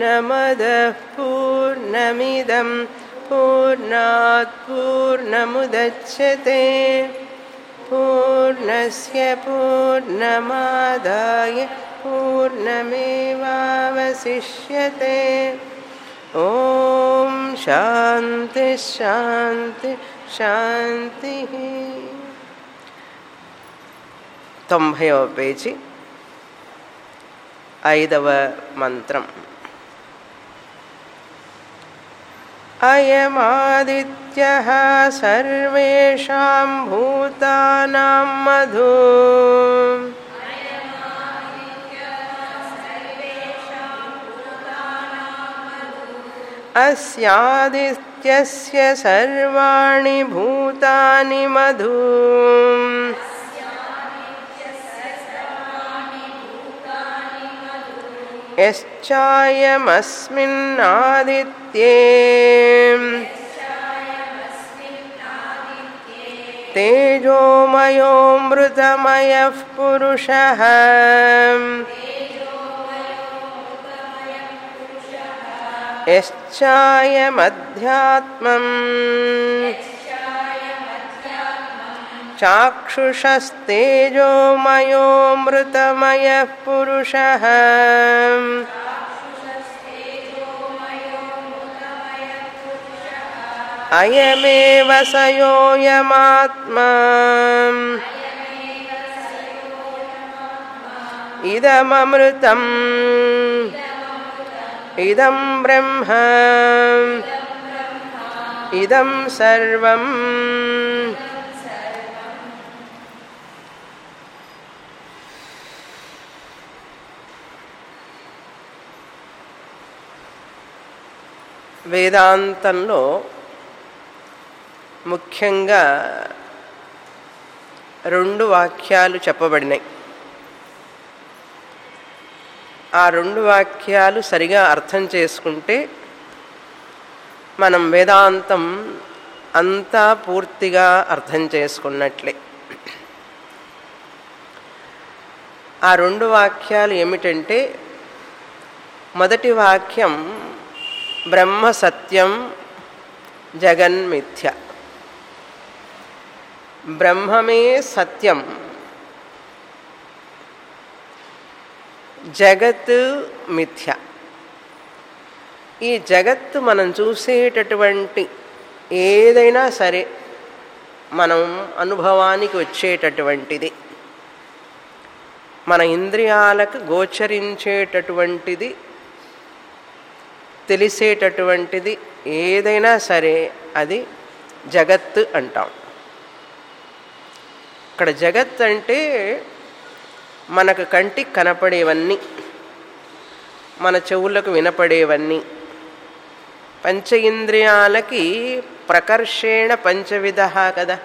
पूर्णमदः पूर्णमिदं पूर्णात् पूर्णमुदच्छते पूर्णस्य पूर्णमादाय पूर्णमेवावशिष्यते ॐ शान्ति शान्ति शान्तिः తొంభైవ పేజీ ఐదవ మంత్రం అయమాదిత్యः సర్వేషాం భూతానాం మధు अस्यादित्यस्य सर्वाणि भूतानि मधु यश्चायमस्मिन्नादित्ये तेजोमयोऽमृतमयः पुरुषः यश्चायमध्यात्मम् चाक्षुषस्तेजोमयोऽमृतमयः पुरुषः अयमेव स योऽयमात्मा इदममृतम् इदं ब्रह्म इदं सर्वम् వేదాంతంలో ముఖ్యంగా రెండు వాక్యాలు చెప్పబడినాయి ఆ రెండు వాక్యాలు సరిగా అర్థం చేసుకుంటే మనం వేదాంతం అంతా పూర్తిగా అర్థం చేసుకున్నట్లే ఆ రెండు వాక్యాలు ఏమిటంటే మొదటి వాక్యం బ్రహ్మ సత్యం జగన్మిథ్య బ్రహ్మమే సత్యం జగత్ మిథ్య ఈ జగత్తు మనం చూసేటటువంటి ఏదైనా సరే మనం అనుభవానికి వచ్చేటటువంటిది మన ఇంద్రియాలకు గోచరించేటటువంటిది తెలిసేటటువంటిది ఏదైనా సరే అది జగత్ అంటాం ఇక్కడ జగత్ అంటే మనకు కంటికి కనపడేవన్నీ మన చెవులకు వినపడేవన్నీ పంచ ఇంద్రియాలకి ప్రకర్షేణ పంచవిధ కదా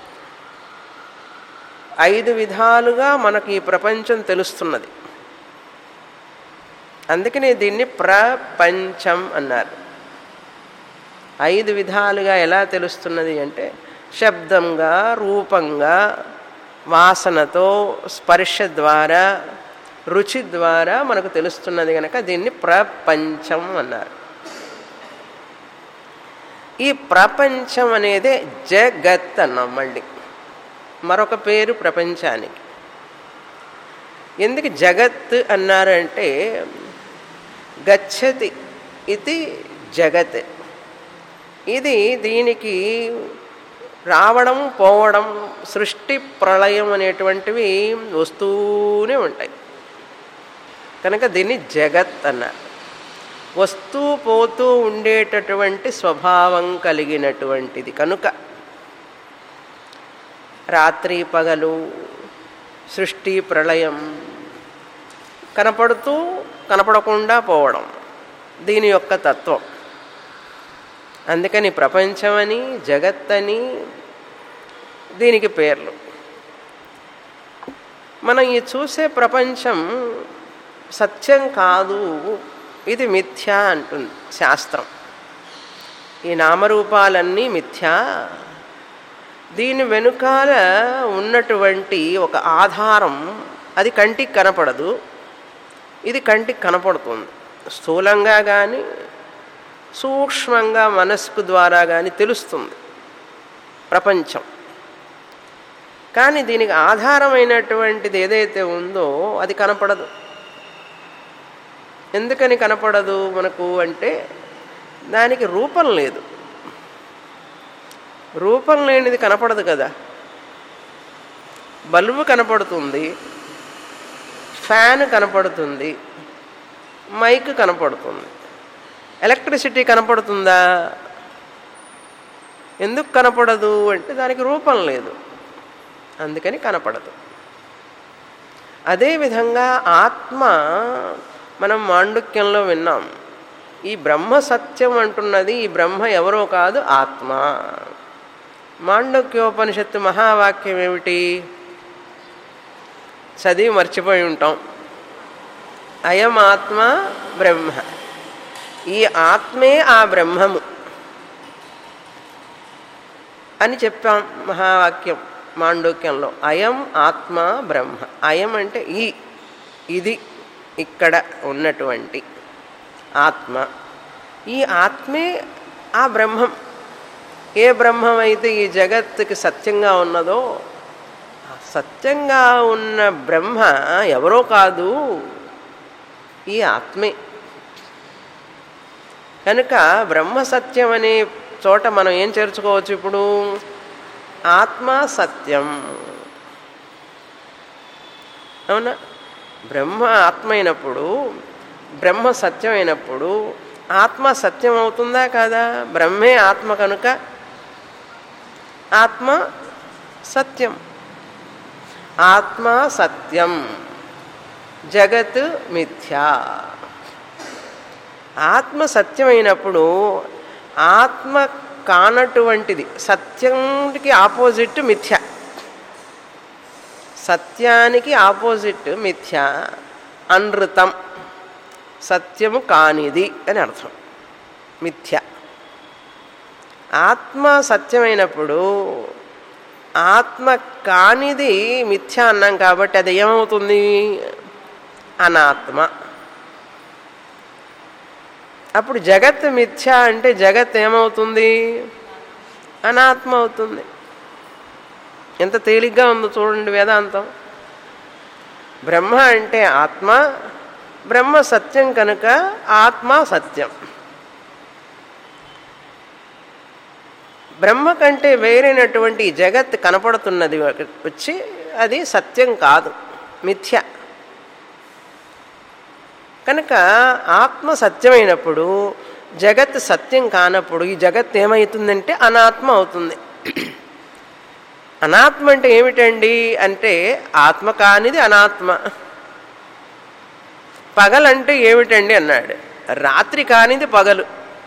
ఐదు విధాలుగా మనకు ఈ ప్రపంచం తెలుస్తున్నది అందుకనే దీన్ని ప్రపంచం అన్నారు ఐదు విధాలుగా ఎలా తెలుస్తున్నది అంటే శబ్దంగా రూపంగా వాసనతో స్పర్శ ద్వారా రుచి ద్వారా మనకు తెలుస్తున్నది కనుక దీన్ని ప్రపంచం అన్నారు ఈ ప్రపంచం అనేదే జగత్ అన్నాం మళ్ళీ మరొక పేరు ప్రపంచానికి ఎందుకు జగత్ అన్నారంటే గచ్చతి ఇది జగత్ ఇది దీనికి రావడం పోవడం సృష్టి ప్రళయం అనేటువంటివి వస్తూనే ఉంటాయి కనుక దీన్ని జగత్ అన్నారు వస్తూ పోతూ ఉండేటటువంటి స్వభావం కలిగినటువంటిది కనుక రాత్రి పగలు సృష్టి ప్రళయం కనపడుతూ కనపడకుండా పోవడం దీని యొక్క తత్వం అందుకని ప్రపంచమని జగత్తని దీనికి పేర్లు మనం ఈ చూసే ప్రపంచం సత్యం కాదు ఇది మిథ్యా అంటుంది శాస్త్రం ఈ నామరూపాలన్నీ మిథ్యా దీని వెనుకాల ఉన్నటువంటి ఒక ఆధారం అది కంటికి కనపడదు ఇది కంటికి కనపడుతుంది స్థూలంగా కానీ సూక్ష్మంగా మనస్కు ద్వారా కానీ తెలుస్తుంది ప్రపంచం కానీ దీనికి ఆధారమైనటువంటిది ఏదైతే ఉందో అది కనపడదు ఎందుకని కనపడదు మనకు అంటే దానికి రూపం లేదు రూపం లేనిది కనపడదు కదా బల్బు కనపడుతుంది ఫ్యాన్ కనపడుతుంది మైక్ కనపడుతుంది ఎలక్ట్రిసిటీ కనపడుతుందా ఎందుకు కనపడదు అంటే దానికి రూపం లేదు అందుకని కనపడదు అదేవిధంగా ఆత్మ మనం మాండుక్యంలో విన్నాం ఈ బ్రహ్మ సత్యం అంటున్నది ఈ బ్రహ్మ ఎవరో కాదు ఆత్మ మాండుక్యోపనిషత్తు మహావాక్యం ఏమిటి చదివి మర్చిపోయి ఉంటాం అయం ఆత్మ బ్రహ్మ ఈ ఆత్మే ఆ బ్రహ్మము అని చెప్పాం మహావాక్యం మాండూక్యంలో అయం ఆత్మ బ్రహ్మ అయం అంటే ఈ ఇది ఇక్కడ ఉన్నటువంటి ఆత్మ ఈ ఆత్మే ఆ బ్రహ్మం ఏ బ్రహ్మం అయితే ఈ జగత్తుకి సత్యంగా ఉన్నదో ఆ సత్యంగా ఉన్న బ్రహ్మ ఎవరో కాదు ఈ ఆత్మే కనుక బ్రహ్మ సత్యం అనే చోట మనం ఏం చేర్చుకోవచ్చు ఇప్పుడు ఆత్మ సత్యం అవునా బ్రహ్మ ఆత్మ అయినప్పుడు బ్రహ్మ సత్యం అయినప్పుడు ఆత్మ సత్యం అవుతుందా కాదా బ్రహ్మే ఆత్మ కనుక ఆత్మ సత్యం ఆత్మ సత్యం జగత్ మిథ్యా ఆత్మ సత్యమైనప్పుడు ఆత్మ కానటువంటిది సత్యంకి ఆపోజిట్ మిథ్య సత్యానికి ఆపోజిట్ మిథ్య అనృతం సత్యము కానిది అని అర్థం మిథ్య ఆత్మ సత్యమైనప్పుడు ఆత్మ కానిది మిథ్య అన్నాం కాబట్టి అది ఏమవుతుంది అనాత్మ అప్పుడు జగత్ మిథ్య అంటే జగత్ ఏమవుతుంది అనాత్మ అవుతుంది ఎంత తేలిగ్గా ఉందో చూడండి వేదాంతం బ్రహ్మ అంటే ఆత్మ బ్రహ్మ సత్యం కనుక ఆత్మ సత్యం బ్రహ్మ కంటే వేరైనటువంటి ఈ జగత్ కనపడుతున్నది వచ్చి అది సత్యం కాదు మిథ్య కనుక ఆత్మ సత్యమైనప్పుడు జగత్ సత్యం కానప్పుడు ఈ జగత్ ఏమవుతుందంటే అనాత్మ అవుతుంది అనాత్మ అంటే ఏమిటండి అంటే ఆత్మ కానిది అనాత్మ పగలంటే ఏమిటండి అన్నాడు రాత్రి కానిది పగలు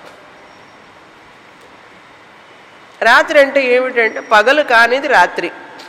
రాత్రి అంటే ఏమిటంటే పగలు కానిది రాత్రి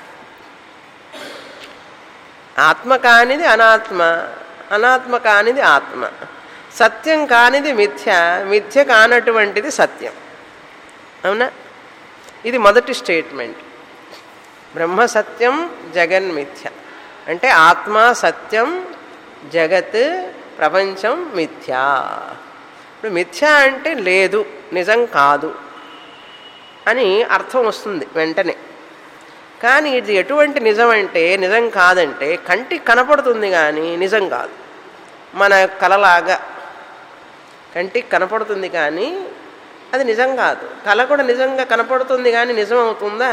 ఆత్మ కానిది అనాత్మ అనాత్మ కానిది ఆత్మ సత్యం కానిది మిథ్య మిథ్య కానటువంటిది సత్యం అవునా ఇది మొదటి స్టేట్మెంట్ బ్రహ్మ సత్యం జగన్ మిథ్య అంటే ఆత్మ సత్యం జగత్ ప్రపంచం మిథ్య ఇప్పుడు మిథ్య అంటే లేదు నిజం కాదు అని అర్థం వస్తుంది వెంటనే కానీ ఇది ఎటువంటి నిజం అంటే నిజం కాదంటే కంటికి కనపడుతుంది కానీ నిజం కాదు మన కలలాగా కంటికి కనపడుతుంది కానీ అది నిజం కాదు కళ కూడా నిజంగా కనపడుతుంది కానీ నిజం అవుతుందా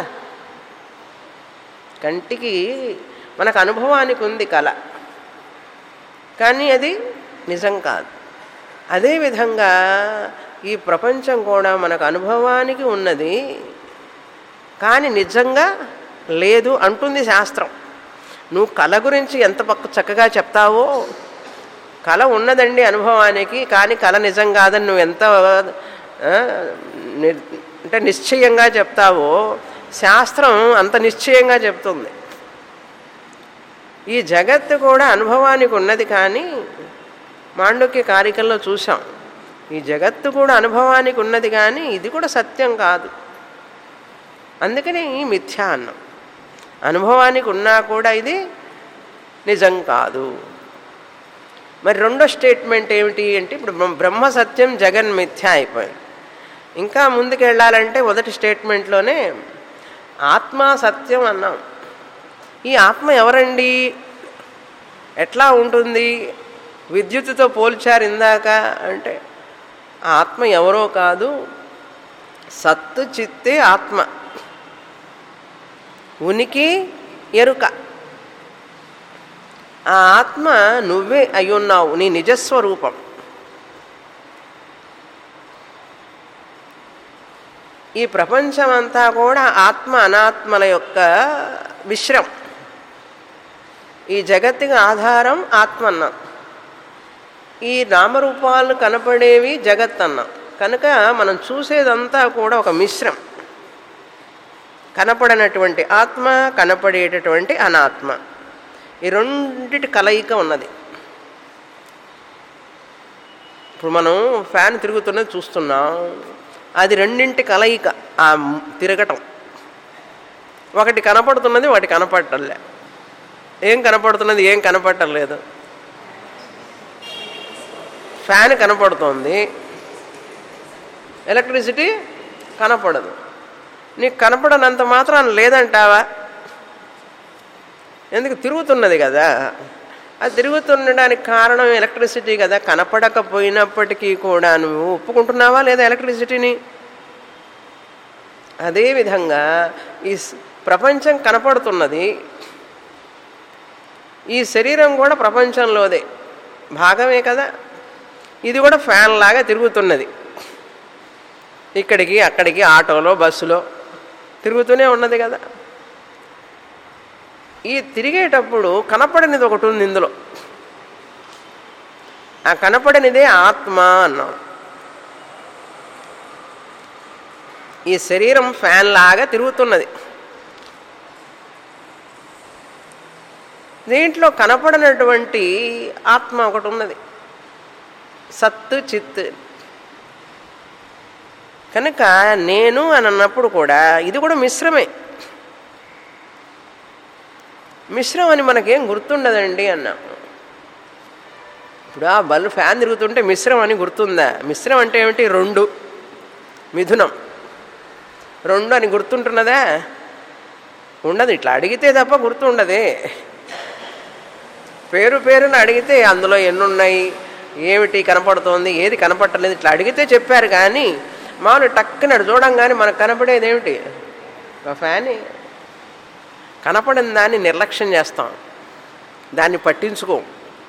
కంటికి మనకు అనుభవానికి ఉంది కళ కానీ అది నిజం కాదు అదేవిధంగా ఈ ప్రపంచం కూడా మనకు అనుభవానికి ఉన్నది కానీ నిజంగా లేదు అంటుంది శాస్త్రం నువ్వు కళ గురించి ఎంత పక్క చక్కగా చెప్తావో కళ ఉన్నదండి అనుభవానికి కానీ కళ నిజం కాదని నువ్వు ఎంత అంటే నిశ్చయంగా చెప్తావో శాస్త్రం అంత నిశ్చయంగా చెప్తుంది ఈ జగత్తు కూడా అనుభవానికి ఉన్నది కానీ మాండుక్య కారికల్లో చూసాం ఈ జగత్తు కూడా అనుభవానికి ఉన్నది కానీ ఇది కూడా సత్యం కాదు అందుకని ఈ మిథ్య అన్నం అనుభవానికి ఉన్నా కూడా ఇది నిజం కాదు మరి రెండో స్టేట్మెంట్ ఏమిటి అంటే ఇప్పుడు బ్రహ్మ- బ్రహ్మ సత్యం జగన్ మిథ్య అయిపోయింది ఇంకా ముందుకు వెళ్ళాలంటే మొదటి స్టేట్మెంట్లోనే ఆత్మ సత్యం అన్నాం ఈ ఆత్మ ఎవరండి ఎట్లా ఉంటుంది విద్యుత్తుతో పోల్చారు ఇందాక అంటే ఆ ఆత్మ ఎవరో కాదు సత్తు చిత్తే ఆత్మ ఉనికి ఎరుక ఆ ఆత్మ నువ్వే అయ్యున్నావు నీ నిజస్వరూపం ఈ ప్రపంచమంతా కూడా ఆత్మ అనాత్మల యొక్క మిశ్రం ఈ జగత్తుకి ఆధారం ఆత్మ అన్నాం ఈ నామరూపాలు కనపడేవి జగత్ అన్నాం కనుక మనం చూసేదంతా కూడా ఒక మిశ్రం కనపడనటువంటి ఆత్మ కనపడేటటువంటి అనాత్మ ఈ రెండిటి కలయిక ఉన్నది ఇప్పుడు మనం ఫ్యాన్ తిరుగుతున్నది చూస్తున్నాం అది రెండింటి కలయిక ఆ తిరగటం ఒకటి కనపడుతున్నది ఒకటి కనపడటంలే ఏం కనపడుతున్నది ఏం కనపడటం లేదు ఫ్యాన్ కనపడుతోంది ఎలక్ట్రిసిటీ కనపడదు నీకు కనపడనంత మాత్రం లేదంటావా ఎందుకు తిరుగుతున్నది కదా అది తిరుగుతుండడానికి కారణం ఎలక్ట్రిసిటీ కదా కనపడకపోయినప్పటికీ కూడా నువ్వు ఒప్పుకుంటున్నావా లేదా ఎలక్ట్రిసిటీని అదేవిధంగా ఈ స్- ప్రపంచం కనపడుతున్నది ఈ శరీరం కూడా ప్రపంచంలోదే భాగమే కదా ఇది కూడా ఫ్యాన్ లాగా తిరుగుతున్నది ఇక్కడికి అక్కడికి ఆటోలో బస్సులో తిరుగుతూనే ఉన్నది కదా ఈ తిరిగేటప్పుడు కనపడనిది ఒకటి ఉంది ఇందులో ఆ కనపడనిదే ఆత్మ అన్నాం ఈ శరీరం ఫ్యాన్ లాగా తిరుగుతున్నది దీంట్లో కనపడనటువంటి ఆత్మ ఒకటి ఉన్నది సత్తు చిత్ కనుక నేను అని అన్నప్పుడు కూడా ఇది కూడా మిశ్రమే మిశ్రం అని మనకేం గుర్తుండదండి అన్నాం ఇప్పుడు ఆ బల్బు ఫ్యాన్ తిరుగుతుంటే మిశ్రం అని గుర్తుందా మిశ్రం అంటే ఏమిటి రెండు మిథునం రెండు అని గుర్తుంటున్నదా ఉండదు ఇట్లా అడిగితే తప్ప గుర్తుండదే పేరు పేరుని అడిగితే అందులో ఎన్ని ఉన్నాయి ఏమిటి కనపడుతోంది ఏది కనపడలేదు ఇట్లా అడిగితే చెప్పారు కానీ మామూలు టక్కున అటు చూడంగానే మనకు కనపడేది ఏమిటి ఒక ఫ్యాన్ కనపడిన దాన్ని నిర్లక్ష్యం చేస్తాం దాన్ని పట్టించుకోం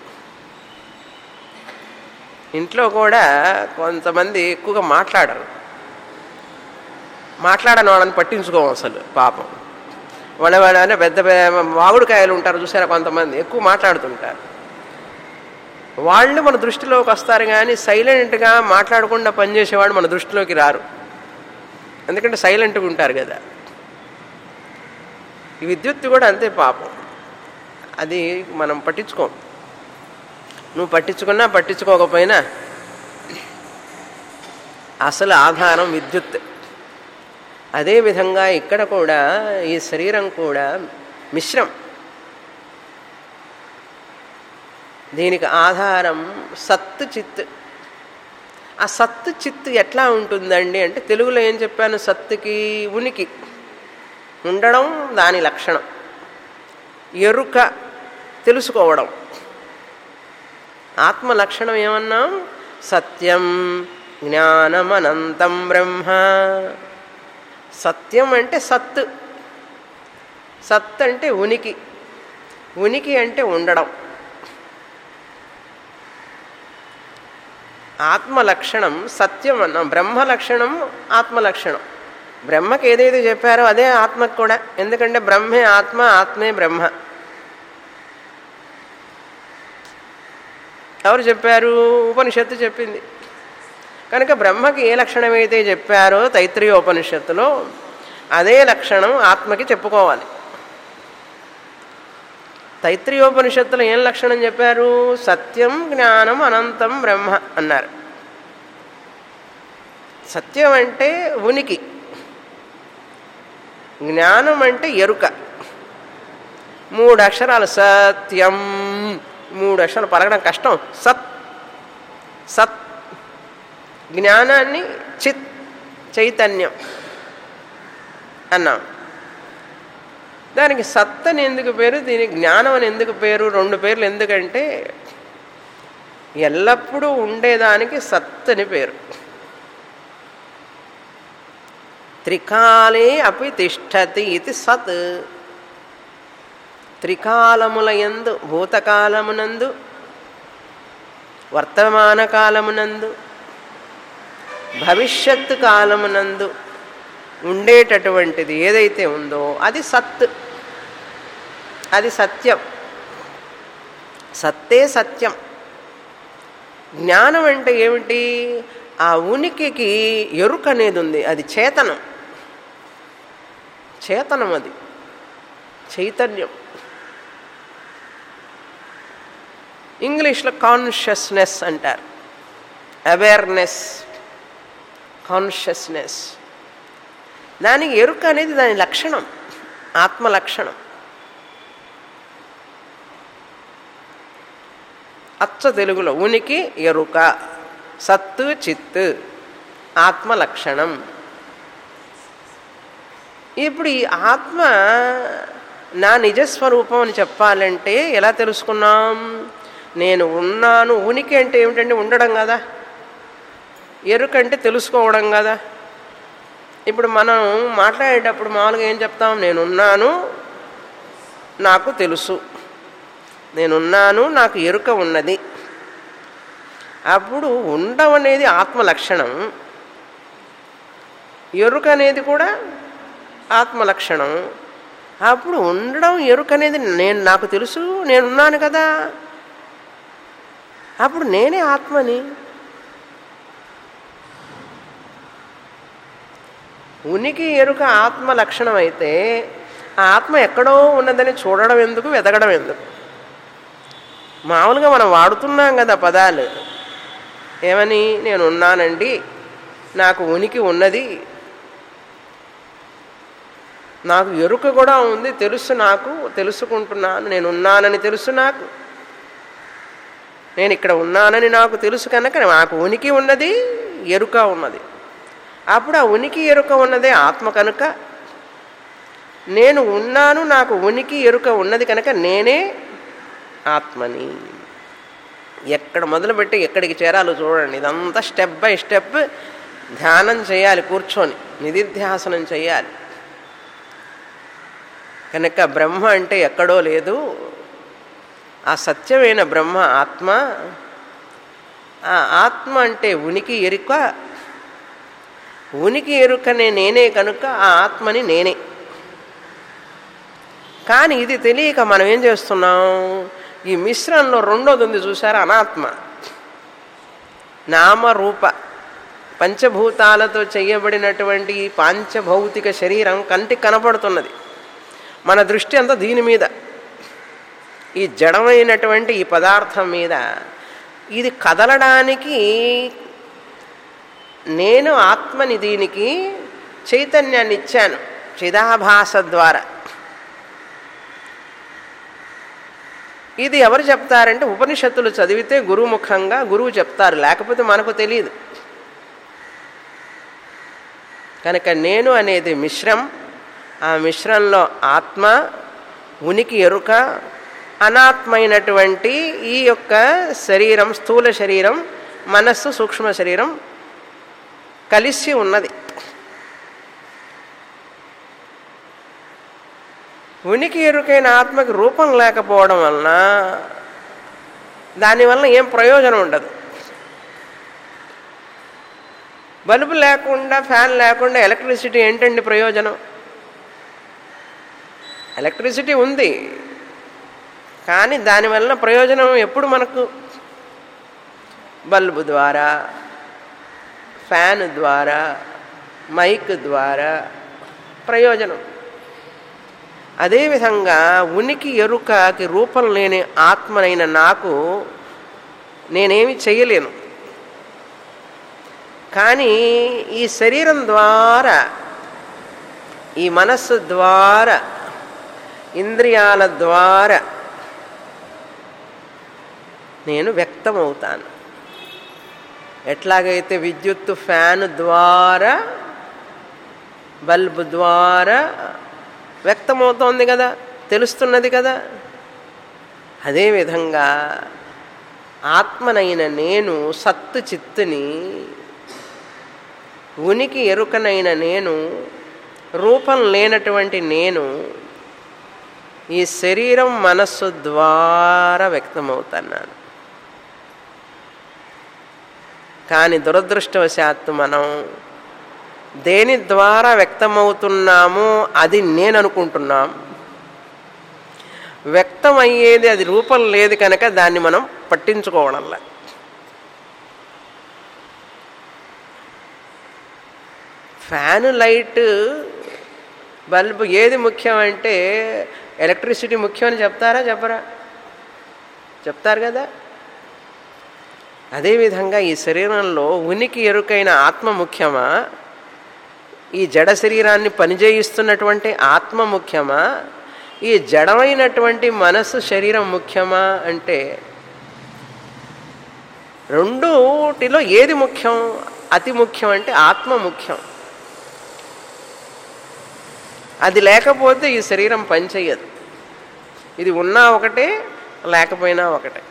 ఇంట్లో కూడా కొంతమంది ఎక్కువగా మాట్లాడరు మాట్లాడని వాళ్ళని పట్టించుకోం అసలు పాపం వాళ్ళ వాళ్ళ పెద్ద పెద్ద వాగుడుకాయలు ఉంటారు చూసారా కొంతమంది ఎక్కువ మాట్లాడుతుంటారు వాళ్ళు మన దృష్టిలోకి వస్తారు కానీ సైలెంట్గా మాట్లాడకుండా పనిచేసేవాడు మన దృష్టిలోకి రారు ఎందుకంటే సైలెంట్గా ఉంటారు కదా ఈ విద్యుత్ కూడా అంతే పాపం అది మనం పట్టించుకోం నువ్వు పట్టించుకున్నా పట్టించుకోకపోయినా అసలు ఆధారం విద్యుత్ అదేవిధంగా ఇక్కడ కూడా ఈ శరీరం కూడా మిశ్రం దీనికి ఆధారం సత్తు చిత్ ఆ సత్తు చిత్తు ఎట్లా ఉంటుందండి అంటే తెలుగులో ఏం చెప్పాను సత్తుకి ఉనికి ఉండడం దాని లక్షణం ఎరుక తెలుసుకోవడం ఆత్మ లక్షణం ఏమన్నాం సత్యం జ్ఞానమనంతం బ్రహ్మ సత్యం అంటే సత్ సత్ అంటే ఉనికి ఉనికి అంటే ఉండడం ఆత్మ లక్షణం సత్యం అన్నాం బ్రహ్మ లక్షణం ఆత్మ లక్షణం బ్రహ్మకి ఏదైతే చెప్పారో అదే ఆత్మకు కూడా ఎందుకంటే బ్రహ్మే ఆత్మ ఆత్మే బ్రహ్మ ఎవరు చెప్పారు ఉపనిషత్తు చెప్పింది కనుక బ్రహ్మకి ఏ లక్షణం అయితే చెప్పారో తైత్రీయ ఉపనిషత్తులో అదే లక్షణం ఆత్మకి చెప్పుకోవాలి తైత్రీయోపనిషత్తులో ఏం లక్షణం చెప్పారు సత్యం జ్ఞానం అనంతం బ్రహ్మ అన్నారు సత్యం అంటే ఉనికి జ్ఞానం అంటే ఎరుక మూడు అక్షరాలు సత్యం మూడు అక్షరాలు పలకడం కష్టం సత్ సత్ జ్ఞానాన్ని చిత్ చైతన్యం అన్నాం దానికి సత్ అని ఎందుకు పేరు దీనికి జ్ఞానం అని ఎందుకు పేరు రెండు పేర్లు ఎందుకంటే ఎల్లప్పుడూ ఉండేదానికి సత్ అని పేరు త్రికాలే అపి తిష్టతి ఇది సత్ త్రికాలముల యందు భూతకాలమునందు వర్తమాన కాలమునందు భవిష్యత్తు కాలమునందు ఉండేటటువంటిది ఏదైతే ఉందో అది సత్ అది సత్యం సత్తే సత్యం జ్ఞానం అంటే ఏమిటి ఆ ఉనికికి ఎరుక అనేది ఉంది అది చేతనం చేతనం అది చైతన్యం ఇంగ్లీష్లో కాన్షియస్నెస్ అంటారు అవేర్నెస్ కాన్షియస్నెస్ దానికి ఎరుక అనేది దాని లక్షణం ఆత్మ లక్షణం అచ్చ తెలుగులో ఉనికి ఎరుక సత్తు చిత్తు ఆత్మ లక్షణం ఇప్పుడు ఈ ఆత్మ నా నిజస్వరూపం అని చెప్పాలంటే ఎలా తెలుసుకున్నాం నేను ఉన్నాను ఉనికి అంటే ఏమిటంటే ఉండడం కదా ఎరుక అంటే తెలుసుకోవడం కదా ఇప్పుడు మనం మాట్లాడేటప్పుడు మామూలుగా ఏం చెప్తాం నేనున్నాను నాకు తెలుసు నేనున్నాను నాకు ఎరుక ఉన్నది అప్పుడు ఉండడం అనేది ఆత్మ లక్షణం ఎరుక అనేది కూడా ఆత్మ లక్షణం అప్పుడు ఉండడం ఎరుక అనేది నేను నాకు తెలుసు నేనున్నాను కదా అప్పుడు నేనే ఆత్మని ఉనికి ఎరుక ఆత్మ లక్షణం అయితే ఆ ఆత్మ ఎక్కడో ఉన్నదని చూడడం ఎందుకు వెతకడం ఎందుకు మామూలుగా మనం వాడుతున్నాం కదా పదాలు ఏమని నేను ఉన్నానండి నాకు ఉనికి ఉన్నది నాకు ఎరుక కూడా ఉంది తెలుసు నాకు తెలుసుకుంటున్నాను నేను ఉన్నానని తెలుసు నాకు నేను ఇక్కడ ఉన్నానని నాకు తెలుసు కనుక నాకు ఉనికి ఉన్నది ఎరుక ఉన్నది అప్పుడు ఆ ఉనికి ఎరుక ఉన్నదే ఆత్మ కనుక నేను ఉన్నాను నాకు ఉనికి ఎరుక ఉన్నది కనుక నేనే ఆత్మని ఎక్కడ మొదలుపెట్టి ఎక్కడికి చేరాలో చూడండి ఇదంతా స్టెప్ బై స్టెప్ ధ్యానం చేయాలి కూర్చొని నిధిధ్యాసనం చేయాలి కనుక బ్రహ్మ అంటే ఎక్కడో లేదు ఆ సత్యమైన బ్రహ్మ ఆత్మ ఆ ఆత్మ అంటే ఉనికి ఎరుక ఉనికి ఎరుకనే నేనే కనుక ఆ ఆత్మని నేనే కానీ ఇది తెలియక మనం ఏం చేస్తున్నాం ఈ మిశ్రంలో రెండోది ఉంది చూసారా అనాత్మ నామరూప పంచభూతాలతో చేయబడినటువంటి ఈ పాంచభౌతిక శరీరం కంటికి కనపడుతున్నది మన దృష్టి అంతా దీని మీద ఈ జడమైనటువంటి ఈ పదార్థం మీద ఇది కదలడానికి నేను ఆత్మని దీనికి చైతన్యాన్ని ఇచ్చాను చిదాభాస ద్వారా ఇది ఎవరు చెప్తారంటే ఉపనిషత్తులు చదివితే గురుముఖంగా గురువు చెప్తారు లేకపోతే మనకు తెలియదు కనుక నేను అనేది మిశ్రం ఆ మిశ్రంలో ఆత్మ ఉనికి ఎరుక అనాత్మైనటువంటి ఈ యొక్క శరీరం స్థూల శరీరం మనస్సు సూక్ష్మ శరీరం కలిసి ఉన్నది ఉనికి ఎరుకైన ఆత్మకి రూపం లేకపోవడం వలన దానివల్ల ఏం ప్రయోజనం ఉండదు బల్బు లేకుండా ఫ్యాన్ లేకుండా ఎలక్ట్రిసిటీ ఏంటండి ప్రయోజనం ఎలక్ట్రిసిటీ ఉంది కానీ దానివల్ల ప్రయోజనం ఎప్పుడు మనకు బల్బు ద్వారా ఫ్యాన్ ద్వారా మైక్ ద్వారా ప్రయోజనం అదేవిధంగా ఉనికి ఎరుకకి రూపం లేని ఆత్మనైన నాకు నేనేమి చేయలేను కానీ ఈ శరీరం ద్వారా ఈ మనస్సు ద్వారా ఇంద్రియాల ద్వారా నేను వ్యక్తమవుతాను ఎట్లాగైతే విద్యుత్తు ఫ్యాన్ ద్వారా బల్బు ద్వారా వ్యక్తమవుతోంది కదా తెలుస్తున్నది కదా అదేవిధంగా ఆత్మనైన నేను సత్తు చిత్తుని ఉనికి ఎరుకనైన నేను రూపం లేనటువంటి నేను ఈ శరీరం మనస్సు ద్వారా వ్యక్తమవుతున్నాను కానీ దురదృష్టవశాత్తు మనం దేని ద్వారా వ్యక్తమవుతున్నామో అది నేను అనుకుంటున్నాం వ్యక్తమయ్యేది అది రూపం లేదు కనుక దాన్ని మనం పట్టించుకోవడంలా ఫ్యాన్ లైట్ బల్బు ఏది ముఖ్యం అంటే ఎలక్ట్రిసిటీ ముఖ్యమని చెప్తారా చెప్పరా చెప్తారు కదా అదేవిధంగా ఈ శరీరంలో ఉనికి ఎరుకైన ఆత్మ ముఖ్యమా ఈ జడ శరీరాన్ని పనిచేయిస్తున్నటువంటి ఆత్మ ముఖ్యమా ఈ జడమైనటువంటి మనస్సు శరీరం ముఖ్యమా అంటే రెండుటిలో ఏది ముఖ్యం అతి ముఖ్యం అంటే ఆత్మ ముఖ్యం అది లేకపోతే ఈ శరీరం పనిచేయదు ఇది ఉన్నా ఒకటే లేకపోయినా ఒకటే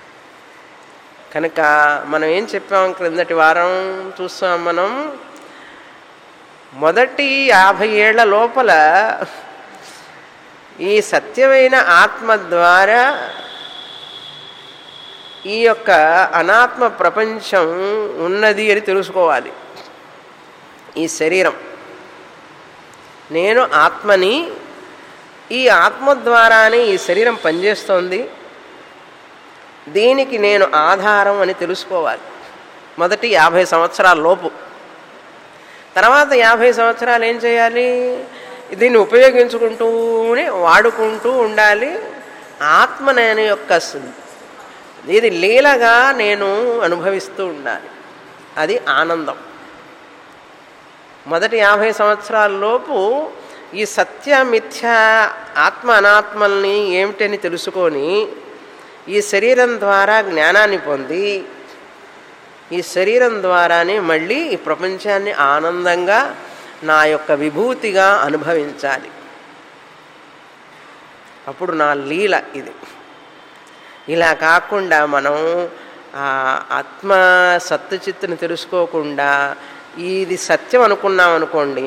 కనుక మనం ఏం చెప్పాం క్రిందటి వారం చూస్తాం మనం మొదటి యాభై ఏళ్ల లోపల ఈ సత్యమైన ఆత్మ ద్వారా ఈ యొక్క అనాత్మ ప్రపంచం ఉన్నది అని తెలుసుకోవాలి ఈ శరీరం నేను ఆత్మని ఈ ఆత్మ ద్వారానే ఈ శరీరం పనిచేస్తోంది దీనికి నేను ఆధారం అని తెలుసుకోవాలి మొదటి యాభై సంవత్సరాల లోపు తర్వాత యాభై సంవత్సరాలు ఏం చేయాలి దీన్ని ఉపయోగించుకుంటూనే వాడుకుంటూ ఉండాలి ఆత్మ నేను యొక్క ఇది లీలగా నేను అనుభవిస్తూ ఉండాలి అది ఆనందం మొదటి యాభై సంవత్సరాల లోపు ఈ సత్య మిథ్య ఆత్మ అనాత్మల్ని ఏమిటని తెలుసుకొని ఈ శరీరం ద్వారా జ్ఞానాన్ని పొంది ఈ శరీరం ద్వారానే మళ్ళీ ఈ ప్రపంచాన్ని ఆనందంగా నా యొక్క విభూతిగా అనుభవించాలి అప్పుడు నా లీల ఇది ఇలా కాకుండా మనం ఆత్మ సత్తుచిత్తుని తెలుసుకోకుండా ఇది సత్యం అనుకున్నాం అనుకోండి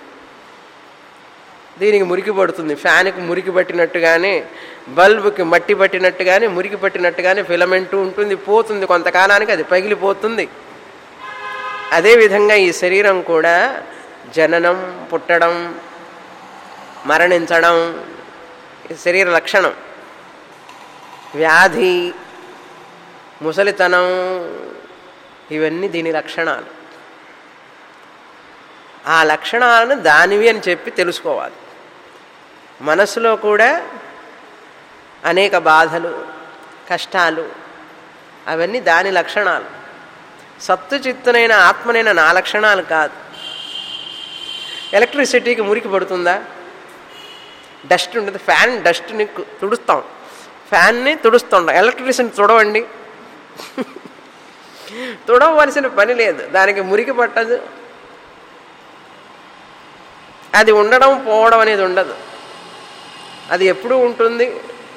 దీనికి మురికి పడుతుంది ఫ్యాన్కి మురికి పట్టినట్టుగానే బల్బుకి మట్టి పట్టినట్టుగానే మురికి పట్టినట్టుగానే ఫిలమెంటు ఉంటుంది పోతుంది కొంతకాలానికి అది పగిలిపోతుంది అదేవిధంగా ఈ శరీరం కూడా జననం పుట్టడం మరణించడం శరీర లక్షణం వ్యాధి ముసలితనం ఇవన్నీ దీని లక్షణాలు ఆ లక్షణాలను దానివి అని చెప్పి తెలుసుకోవాలి మనసులో కూడా అనేక బాధలు కష్టాలు అవన్నీ దాని లక్షణాలు సత్తు చిత్తునైన ఆత్మనైన నా లక్షణాలు కాదు ఎలక్ట్రిసిటీకి మురికి పడుతుందా డస్ట్ ఉంటుంది ఫ్యాన్ డస్ట్ని తుడుస్తాం ఫ్యాన్ని తుడుస్తుండం ఎలక్ట్రిసిటీ తుడవండి తుడవలసిన పని లేదు దానికి మురికి పట్టదు అది ఉండడం పోవడం అనేది ఉండదు అది ఎప్పుడు ఉంటుంది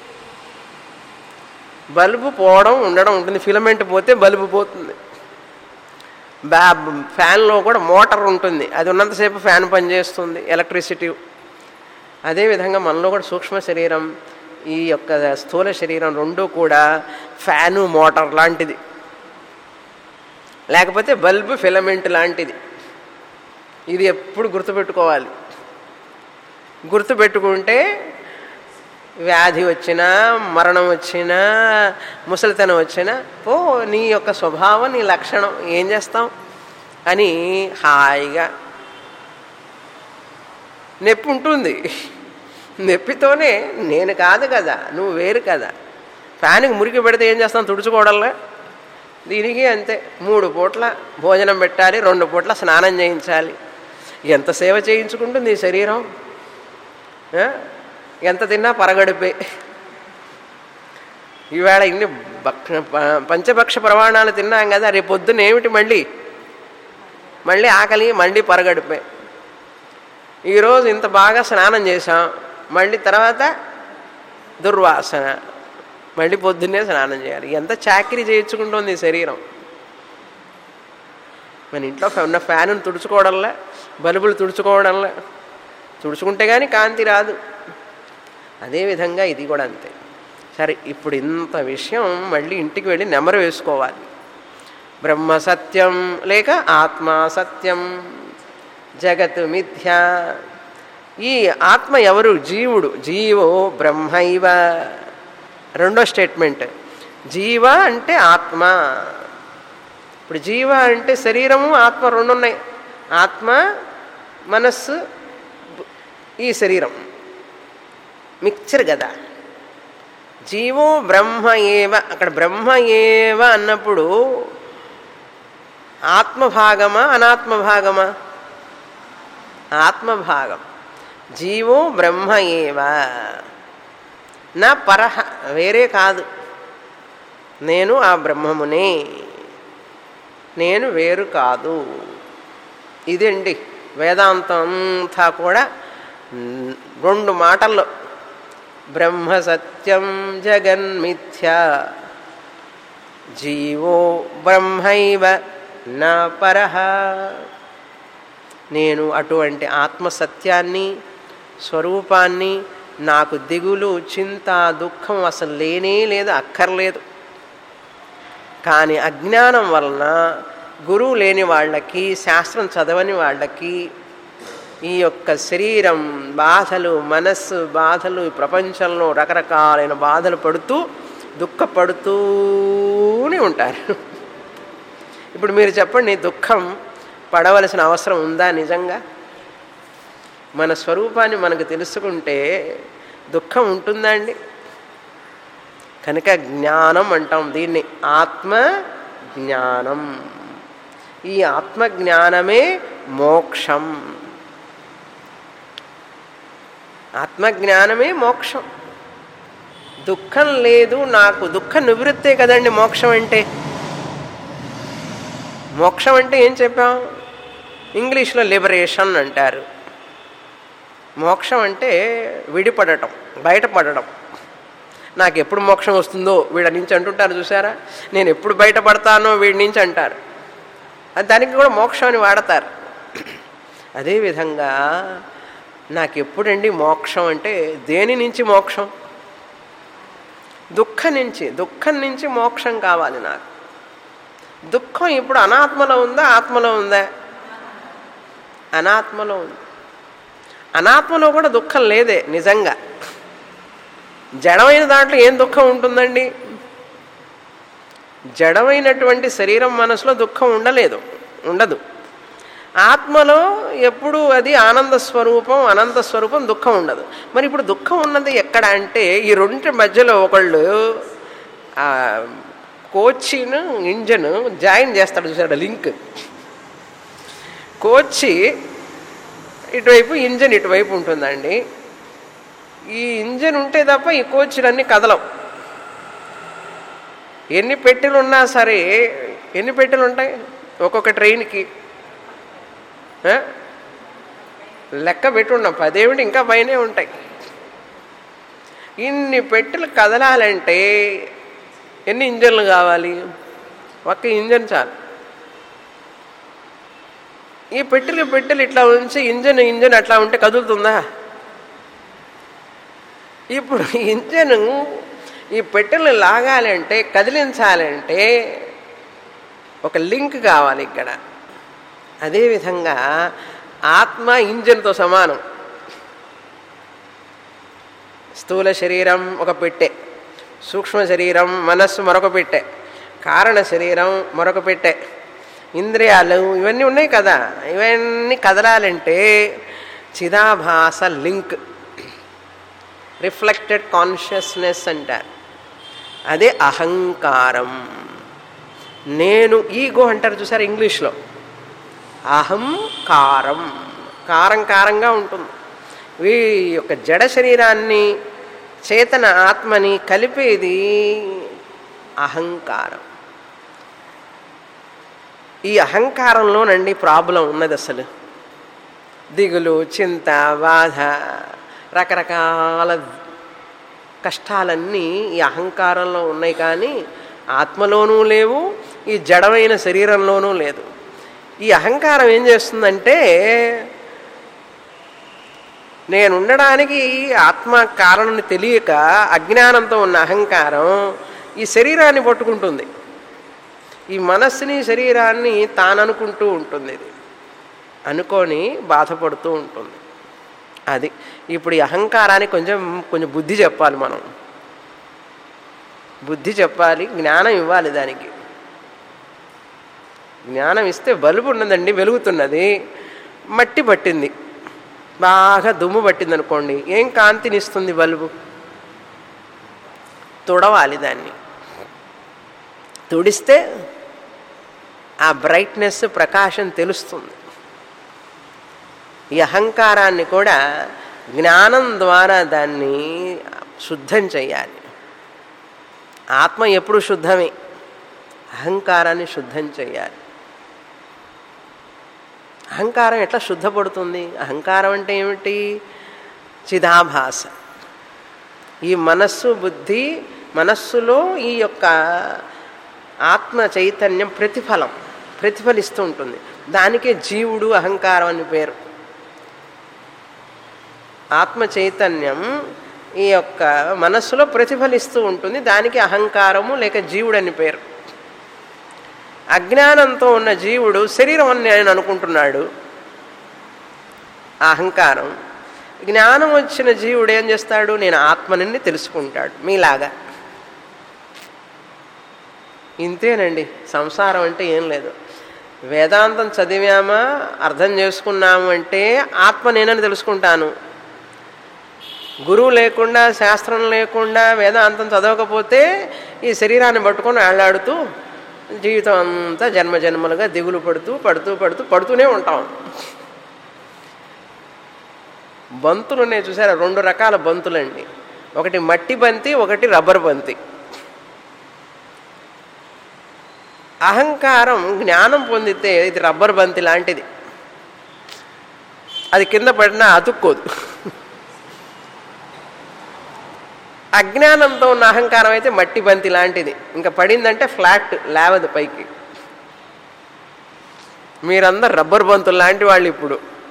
బల్బు పోవడం ఉండడం ఉంటుంది ఫిలమెంట్ పోతే బల్బు పోతుంది బ్యా ఫ్యాన్లో కూడా మోటార్ ఉంటుంది అది ఉన్నంతసేపు ఫ్యాన్ పనిచేస్తుంది ఎలక్ట్రిసిటీ అదేవిధంగా మనలో కూడా సూక్ష్మ శరీరం ఈ యొక్క స్థూల శరీరం రెండు కూడా ఫ్యాను మోటార్ లాంటిది లేకపోతే బల్బు ఫిలమెంట్ లాంటిది ఇది ఎప్పుడు గుర్తుపెట్టుకోవాలి గుర్తుపెట్టుకుంటే వ్యాధి వచ్చినా మరణం వచ్చినా ముసలితనం వచ్చినా పో నీ యొక్క స్వభావం నీ లక్షణం ఏం చేస్తాం అని హాయిగా నొప్పి ఉంటుంది నొప్పితోనే నేను కాదు కదా నువ్వు వేరు కదా ఫ్యాన్కి మురికి పెడితే ఏం చేస్తాం తుడుచుకోవడంలో దీనికి అంతే మూడు పూట్ల భోజనం పెట్టాలి రెండు పూట్ల స్నానం చేయించాలి ఎంత సేవ చేయించుకుంటుంది ఈ శరీరం ఎంత తిన్నా పరగడిపే ఈవేళ ఇన్ని భక్ష ప- పంచభక్ష ప్రమాణాలు తిన్నాం కదా రేపు పొద్దున్న ఏమిటి మళ్ళీ మళ్ళీ ఆకలి మళ్ళీ పరగడిపే ఈరోజు ఇంత బాగా స్నానం చేసాం మళ్ళీ తర్వాత దుర్వాసన మళ్ళీ పొద్దున్నే స్నానం చేయాలి ఎంత చాకరీ చేయించుకుంటుంది ఈ శరీరం మన ఇంట్లో ఉన్న ఫ్యాన్ తుడుచుకోవడంలా బల్బులు తుడుచుకోవడంలా తుడుచుకుంటే కానీ కాంతి రాదు అదేవిధంగా ఇది కూడా అంతే సరే ఇప్పుడు ఇంత విషయం మళ్ళీ ఇంటికి వెళ్ళి నెమరు వేసుకోవాలి బ్రహ్మ సత్యం లేక ఆత్మ సత్యం జగత్ మిథ్య ఈ ఆత్మ ఎవరు జీవుడు జీవో బ్రహ్మైవ రెండో స్టేట్మెంట్ జీవ అంటే ఆత్మ ఇప్పుడు జీవ అంటే శరీరము ఆత్మ రెండు ఉన్నాయి ఆత్మ మనస్సు ఈ శరీరం మిక్చర్ కదా జీవో బ్రహ్మ ఏవ అక్కడ బ్రహ్మ ఏవ అన్నప్పుడు ఆత్మభాగమా అనాత్మభాగమా ఆత్మభాగం జీవో బ్రహ్మ ఏవ నా పరహ వేరే కాదు నేను ఆ బ్రహ్మమునే నేను వేరు కాదు ఇదండి వేదాంతం అంతా కూడా మ్, రెండు మాటల్లో బ్రహ్మ సత్యం జగన్మిథ్య జీవో బ్రహ్మైవ నా పరహ నేను అటువంటి ఆత్మసత్యాన్ని స్వరూపాన్ని నాకు దిగులు చింత దుఃఖం అసలు లేనే లేదు అక్కర్లేదు కానీ అజ్ఞానం వలన గురువు లేని వాళ్ళకి శాస్త్రం చదవని వాళ్ళకి ఈ యొక్క శరీరం బాధలు మనస్సు బాధలు ఈ ప్రపంచంలో రకరకాలైన బాధలు పడుతూ దుఃఖపడుతూనే ఉంటారు ఇప్పుడు మీరు చెప్పండి దుఃఖం పడవలసిన అవసరం ఉందా నిజంగా మన స్వరూపాన్ని మనకు తెలుసుకుంటే దుఃఖం ఉంటుందా అండి కనుక జ్ఞానం అంటాం దీన్ని ఆత్మ జ్ఞానం ఈ ఆత్మ జ్ఞానమే మోక్షం ఆత్మజ్ఞానమే మోక్షం దుఃఖం లేదు నాకు దుఃఖ నివృత్తే కదండి మోక్షం అంటే మోక్షం అంటే ఏం చెప్పాం ఇంగ్లీష్లో లిబరేషన్ అంటారు మోక్షం అంటే విడిపడటం బయటపడటం నాకు ఎప్పుడు మోక్షం వస్తుందో వీడి నుంచి అంటుంటారు చూసారా నేను ఎప్పుడు బయటపడతానో వీడి నుంచి అంటారు అది దానికి కూడా మోక్షం అని వాడతారు అదేవిధంగా నాకు ఎప్పుడండి మోక్షం అంటే దేని నుంచి మోక్షం దుఃఖం నుంచి దుఃఖం నుంచి మోక్షం కావాలి నాకు దుఃఖం ఇప్పుడు అనాత్మలో ఉందా ఆత్మలో ఉందా అనాత్మలో ఉంది అనాత్మలో కూడా దుఃఖం లేదే నిజంగా జడమైన దాంట్లో ఏం దుఃఖం ఉంటుందండి జడమైనటువంటి శరీరం మనసులో దుఃఖం ఉండలేదు ఉండదు ఆత్మలో ఎప్పుడు అది ఆనంద స్వరూపం అనంత స్వరూపం దుఃఖం ఉండదు మరి ఇప్పుడు దుఃఖం ఉన్నది ఎక్కడ అంటే ఈ రెండింటి మధ్యలో ఒకళ్ళు ఆ కోచిను ఇంజన్ జాయిన్ చేస్తాడు చూసాడు లింక్ కోచి ఇటువైపు ఇంజన్ ఇటువైపు ఉంటుందండి ఈ ఇంజన్ ఉంటే తప్ప ఈ కోచ్లన్నీ కదలవు ఎన్ని పెట్టెలు ఉన్నా సరే ఎన్ని పెట్టెలు ఉంటాయి ఒక్కొక్క ట్రైన్కి ఆ? లెక్క పెట్టున్నాం పదేమిటి ఇంకా పైనే ఉంటాయి ఇన్ని పెట్టెలు కదలాలంటే ఎన్ని ఇంజన్లు కావాలి ఒక్క ఇంజన్ చాలు ఈ పెట్టెలు పెట్టెలు ఇట్లా ఉంచి ఇంజన్ ఇంజన్ అట్లా ఉంటే కదులుతుందా ఇప్పుడు ఇంజన్ ఈ పెట్టెలు లాగాలంటే కదిలించాలంటే ఒక లింక్ కావాలి ఇక్కడ అదేవిధంగా ఆత్మ ఇంజన్తో సమానం స్థూల శరీరం ఒక పెట్టె సూక్ష్మ శరీరం మనస్సు మరొక పెట్టె కారణ శరీరం మరొక పెట్టె ఇంద్రియాలు ఇవన్నీ ఉన్నాయి కదా ఇవన్నీ కదలాలంటే చిదాభాస లింక్ రిఫ్లెక్టెడ్ కాన్షియస్నెస్ అంటారు అదే అహంకారం నేను ఈగో అంటారు చూసారు ఇంగ్లీష్లో అహంకారం కారం కారంగా ఉంటుంది ఈ యొక్క జడ శరీరాన్ని చేతన ఆత్మని కలిపేది అహంకారం ఈ అహంకారంలోనండి ప్రాబ్లం ఉన్నది అసలు దిగులు చింత బాధ రకరకాల కష్టాలన్నీ ఈ అహంకారంలో ఉన్నాయి కానీ ఆత్మలోనూ లేవు ఈ జడమైన శరీరంలోనూ లేదు ఈ అహంకారం ఏం చేస్తుందంటే నేను ఉండడానికి ఆత్మ కారణం తెలియక అజ్ఞానంతో ఉన్న అహంకారం ఈ శరీరాన్ని పట్టుకుంటుంది ఈ మనస్సుని శరీరాన్ని తాననుకుంటూ ఉంటుంది ఇది అనుకొని బాధపడుతూ ఉంటుంది అది ఇప్పుడు ఈ అహంకారానికి కొంచెం కొంచెం బుద్ధి చెప్పాలి మనం బుద్ధి చెప్పాలి జ్ఞానం ఇవ్వాలి దానికి జ్ఞానం ఇస్తే బల్బు ఉన్నదండి వెలుగుతున్నది మట్టి పట్టింది బాగా దుమ్ము పట్టింది అనుకోండి ఏం కాంతినిస్తుంది బల్బు తుడవాలి దాన్ని తుడిస్తే ఆ బ్రైట్నెస్ ప్రకాశం తెలుస్తుంది ఈ అహంకారాన్ని కూడా జ్ఞానం ద్వారా దాన్ని శుద్ధం చేయాలి ఆత్మ ఎప్పుడు శుద్ధమే అహంకారాన్ని శుద్ధం చేయాలి అహంకారం ఎట్లా శుద్ధపడుతుంది అహంకారం అంటే ఏమిటి చిదాభాస ఈ మనస్సు బుద్ధి మనస్సులో ఈ యొక్క ఆత్మ చైతన్యం ప్రతిఫలం ప్రతిఫలిస్తూ ఉంటుంది దానికే జీవుడు అహంకారం అని పేరు ఆత్మ చైతన్యం ఈ యొక్క మనస్సులో ప్రతిఫలిస్తూ ఉంటుంది దానికి అహంకారము లేక జీవుడు అని పేరు అజ్ఞానంతో ఉన్న జీవుడు శరీరం అని నేను అనుకుంటున్నాడు ఆ అహంకారం జ్ఞానం వచ్చిన జీవుడు ఏం చేస్తాడు నేను ఆత్మని తెలుసుకుంటాడు మీలాగా ఇంతేనండి సంసారం అంటే ఏం లేదు వేదాంతం చదివామా అర్థం చేసుకున్నాము అంటే ఆత్మ నేనని తెలుసుకుంటాను గురువు లేకుండా శాస్త్రం లేకుండా వేదాంతం చదవకపోతే ఈ శరీరాన్ని పట్టుకొని వేళ్లాడుతూ జీవితం అంతా జన్మ జన్మలుగా దిగులు పడుతూ పడుతూ పడుతూ పడుతూనే ఉంటాం బంతులు ఉన్నాయి చూసారా రెండు రకాల బంతులండి ఒకటి మట్టి బంతి ఒకటి రబ్బర్ బంతి అహంకారం జ్ఞానం పొందితే ఇది రబ్బర్ బంతి లాంటిది అది కింద పడినా అతుక్కోదు అజ్ఞానంతో ఉన్న అహంకారం అయితే మట్టి బంతి లాంటిది ఇంకా పడిందంటే ఫ్లాట్ లేవదు పైకి మీరందరు రబ్బర్ బంతులు లాంటి వాళ్ళు ఇప్పుడు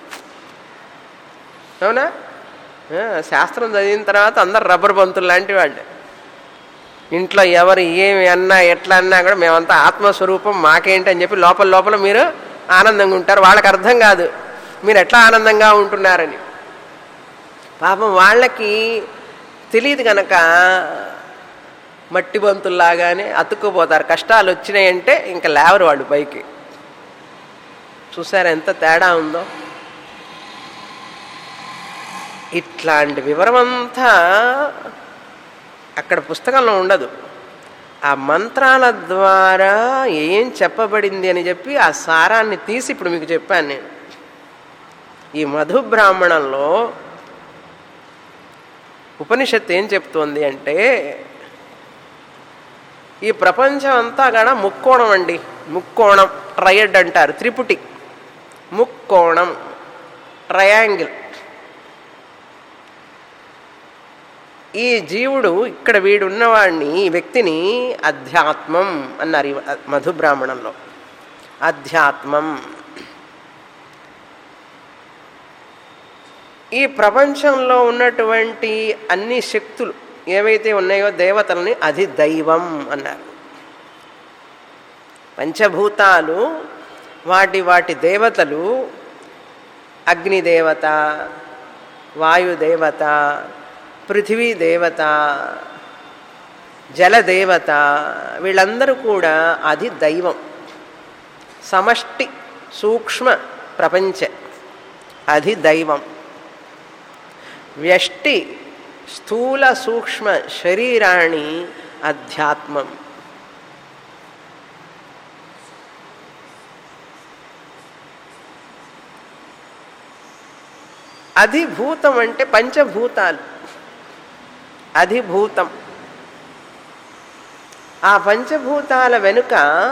అవునా ఆ, శాస్త్రం చదివిన తర్వాత అందరు రబ్బర్ బంతులు లాంటి వాళ్ళు ఇంట్లో ఎవరు ఏమి అన్నా ఎట్లా అన్నా కూడా మేమంతా ఆత్మస్వరూపం మాకేంటి అని చెప్పి లోపల లోపల మీరు ఆనందంగా ఉంటారు వాళ్ళకి అర్థం కాదు మీరు ఎట్లా ఆనందంగా ఉంటున్నారని పాపం వాళ్ళకి తెలియదు కనుక మట్టి బంతుల్లాగానే అతుక్కుపోతారు కష్టాలు వచ్చినాయంటే ఇంకా లేవరు వాళ్ళు పైకి చూసారా ఎంత తేడా ఉందో ఇట్లాంటి వివరమంతా అక్కడ పుస్తకంలో ఉండదు ఆ మంత్రాల ద్వారా ఏం చెప్పబడింది అని చెప్పి ఆ సారాన్ని తీసి ఇప్పుడు మీకు చెప్పాను నేను ఈ మధు బ్రాహ్మణంలో ఉపనిషత్తు ఏం చెప్తోంది అంటే ఈ ప్రపంచం అంతా కూడా ముక్కోణం అండి ముక్కోణం ట్రయడ్ అంటారు త్రిపుటి ముక్కోణం ట్రయాంగిల్ ఈ జీవుడు ఇక్కడ వీడున్నవాడిని ఈ వ్యక్తిని అధ్యాత్మం అన్నారు ఈ మధు బ్రాహ్మణంలో అధ్యాత్మం ఈ ప్రపంచంలో ఉన్నటువంటి అన్ని శక్తులు ఏవైతే ఉన్నాయో దేవతల్ని అది దైవం అన్నారు పంచభూతాలు వాటి వాటి దేవతలు అగ్నిదేవత వాయుదేవత పృథివీ దేవత జలదేవత వీళ్ళందరూ కూడా అది దైవం సమష్టి సూక్ష్మ ప్రపంచ అది దైవం వ్యష్టి స్థూల సూక్ష్మ శరీరాణి అధ్యాత్మం అధిభూతం అంటే పంచభూతాలు అధిభూతం ఆ పంచభూతాల వెనుక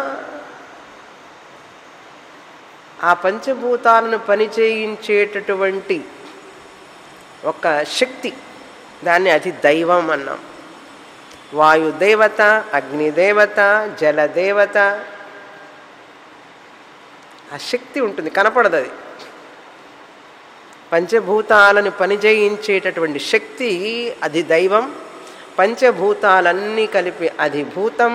ఆ పంచభూతాలను పనిచేయించేటటువంటి ఒక శక్తి దాన్ని అది దైవం అన్నాం వాయుదేవత అగ్నిదేవత జలదేవత ఆ శక్తి ఉంటుంది కనపడదు అది పంచభూతాలను పనిచేయించేటటువంటి శక్తి అది దైవం పంచభూతాలన్నీ కలిపి అది భూతం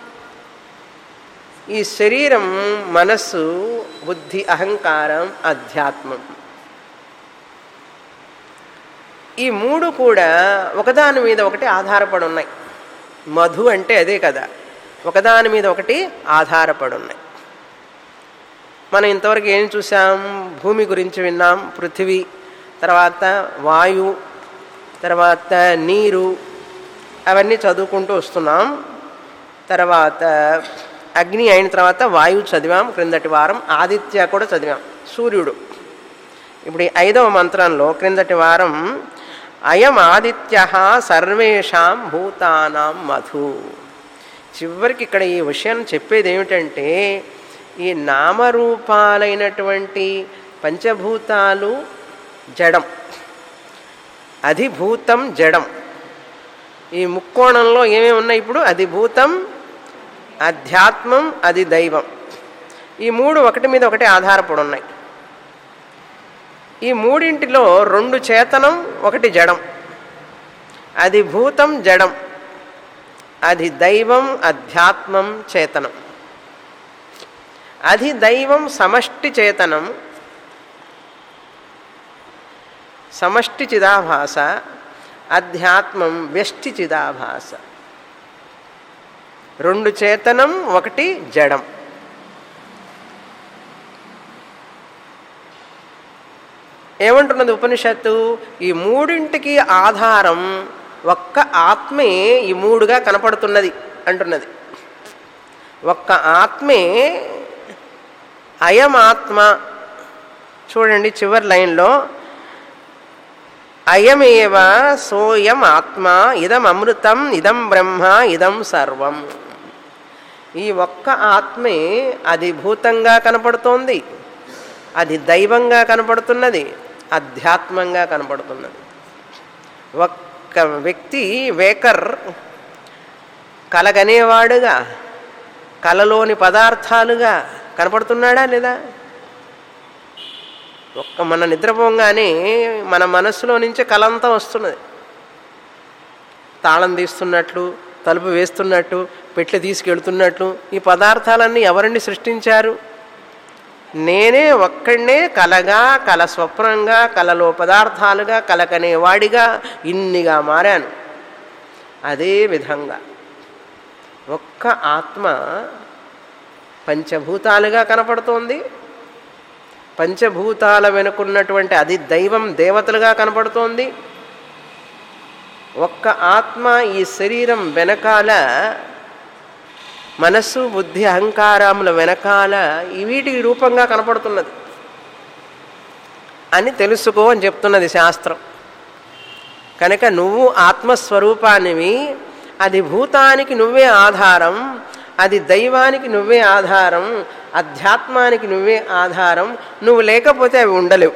ఈ శరీరం మనస్సు బుద్ధి అహంకారం అధ్యాత్మం ఈ మూడు కూడా ఒకదాని మీద ఒకటి ఆధారపడి ఉన్నాయి మధు అంటే అదే కదా ఒకదాని మీద ఒకటి ఆధారపడి ఉన్నాయి మనం ఇంతవరకు ఏం చూసాం భూమి గురించి విన్నాం పృథివీ తర్వాత వాయు తర్వాత నీరు అవన్నీ చదువుకుంటూ వస్తున్నాం తర్వాత అగ్ని అయిన తర్వాత వాయువు చదివాం క్రిందటి వారం ఆదిత్య కూడా చదివాం సూర్యుడు ఇప్పుడు ఈ ఐదవ మంత్రంలో క్రిందటి వారం అయం ఆదిత్య సర్వేషాం భూతానాం మధు చివరికి ఇక్కడ ఈ విషయం చెప్పేది ఏమిటంటే ఈ నామరూపాలైనటువంటి పంచభూతాలు జడం అధిభూతం జడం ఈ ముక్కోణంలో ఏమేమి ఉన్నాయి ఇప్పుడు అధిభూతం అధ్యాత్మం అది దైవం ఈ మూడు ఒకటి మీద ఒకటి ఆధారపడి ఉన్నాయి ఈ మూడింటిలో రెండు చేతనం ఒకటి జడం అది భూతం జడం అది దైవం అధ్యాత్మం చేతనం అది దైవం సమష్టి చేతనం సమష్టి చిదాభాస అధ్యాత్మం వ్యష్టి చిదాభాస రెండు చేతనం ఒకటి జడం ఏమంటున్నది ఉపనిషత్తు ఈ మూడింటికి ఆధారం ఒక్క ఆత్మే ఈ మూడుగా కనపడుతున్నది అంటున్నది ఒక్క ఆత్మే అయమాత్మ చూడండి చివరి లైన్లో అయమేవ సోయం ఆత్మ ఇదం అమృతం ఇదం బ్రహ్మ ఇదం సర్వం ఈ ఒక్క ఆత్మే అది భూతంగా కనపడుతోంది అది దైవంగా కనపడుతున్నది అధ్యాత్మంగా కనపడుతున్నది ఒక్క వ్యక్తి వేకర్ కలగనేవాడుగా కలలోని పదార్థాలుగా కనపడుతున్నాడా లేదా ఒక్క మన నిద్రపోగానే మన మనస్సులో నుంచి కలంతా వస్తున్నది తాళం తీస్తున్నట్లు తలుపు వేస్తున్నట్టు పెట్లు తీసుకెళ్తున్నట్లు ఈ పదార్థాలన్నీ ఎవరండి సృష్టించారు నేనే ఒక్కడనే కలగా కల స్వప్నంగా కలలో పదార్థాలుగా కలకనేవాడిగా ఇన్నిగా మారాను అదే విధంగా ఒక్క ఆత్మ పంచభూతాలుగా కనపడుతోంది పంచభూతాల వెనుకున్నటువంటి అది దైవం దేవతలుగా కనపడుతోంది ఒక్క ఆత్మ ఈ శరీరం వెనకాల మనస్సు బుద్ధి అహంకారముల వెనకాల వీటి రూపంగా కనపడుతున్నది అని తెలుసుకో అని చెప్తున్నది శాస్త్రం కనుక నువ్వు ఆత్మస్వరూపానివి అది భూతానికి నువ్వే ఆధారం అది దైవానికి నువ్వే ఆధారం అధ్యాత్మానికి నువ్వే ఆధారం నువ్వు లేకపోతే అవి ఉండలేవు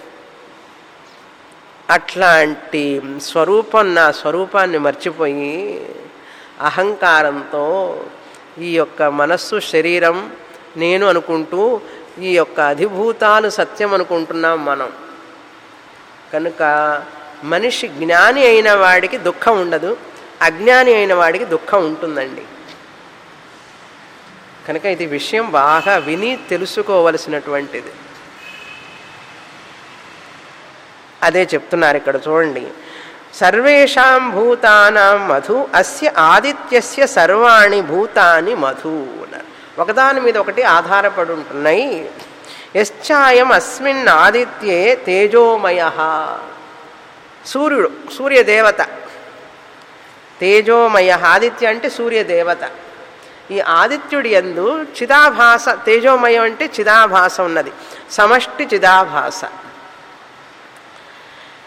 అట్లాంటి స్వరూపం నా స్వరూపాన్ని మర్చిపోయి అహంకారంతో ఈ యొక్క మనస్సు శరీరం నేను అనుకుంటూ ఈ యొక్క అధిభూతాలు సత్యం అనుకుంటున్నాం మనం కనుక మనిషి జ్ఞాని అయిన వాడికి దుఃఖం ఉండదు అజ్ఞాని అయిన వాడికి దుఃఖం ఉంటుందండి కనుక ఇది విషయం బాగా విని తెలుసుకోవలసినటువంటిది అదే చెప్తున్నారు ఇక్కడ చూడండి సర్వేషాం భూతానాం మధు అస్య ఆదిత్యస్య సర్వాణి భూతాని మధు అన్నారు ఒకదాని మీద ఒకటి ఆధారపడి ఉంటున్నాయి యశ్చాయం అస్మిన్ ఆదిత్యే తేజోమయ సూర్యుడు సూర్యదేవత తేజోమయ ఆదిత్య అంటే సూర్యదేవత ఈ ఆదిత్యుడి ఎందు చిదాభాస తేజోమయం అంటే చిదాభాస ఉన్నది సమష్టి చిదాభాస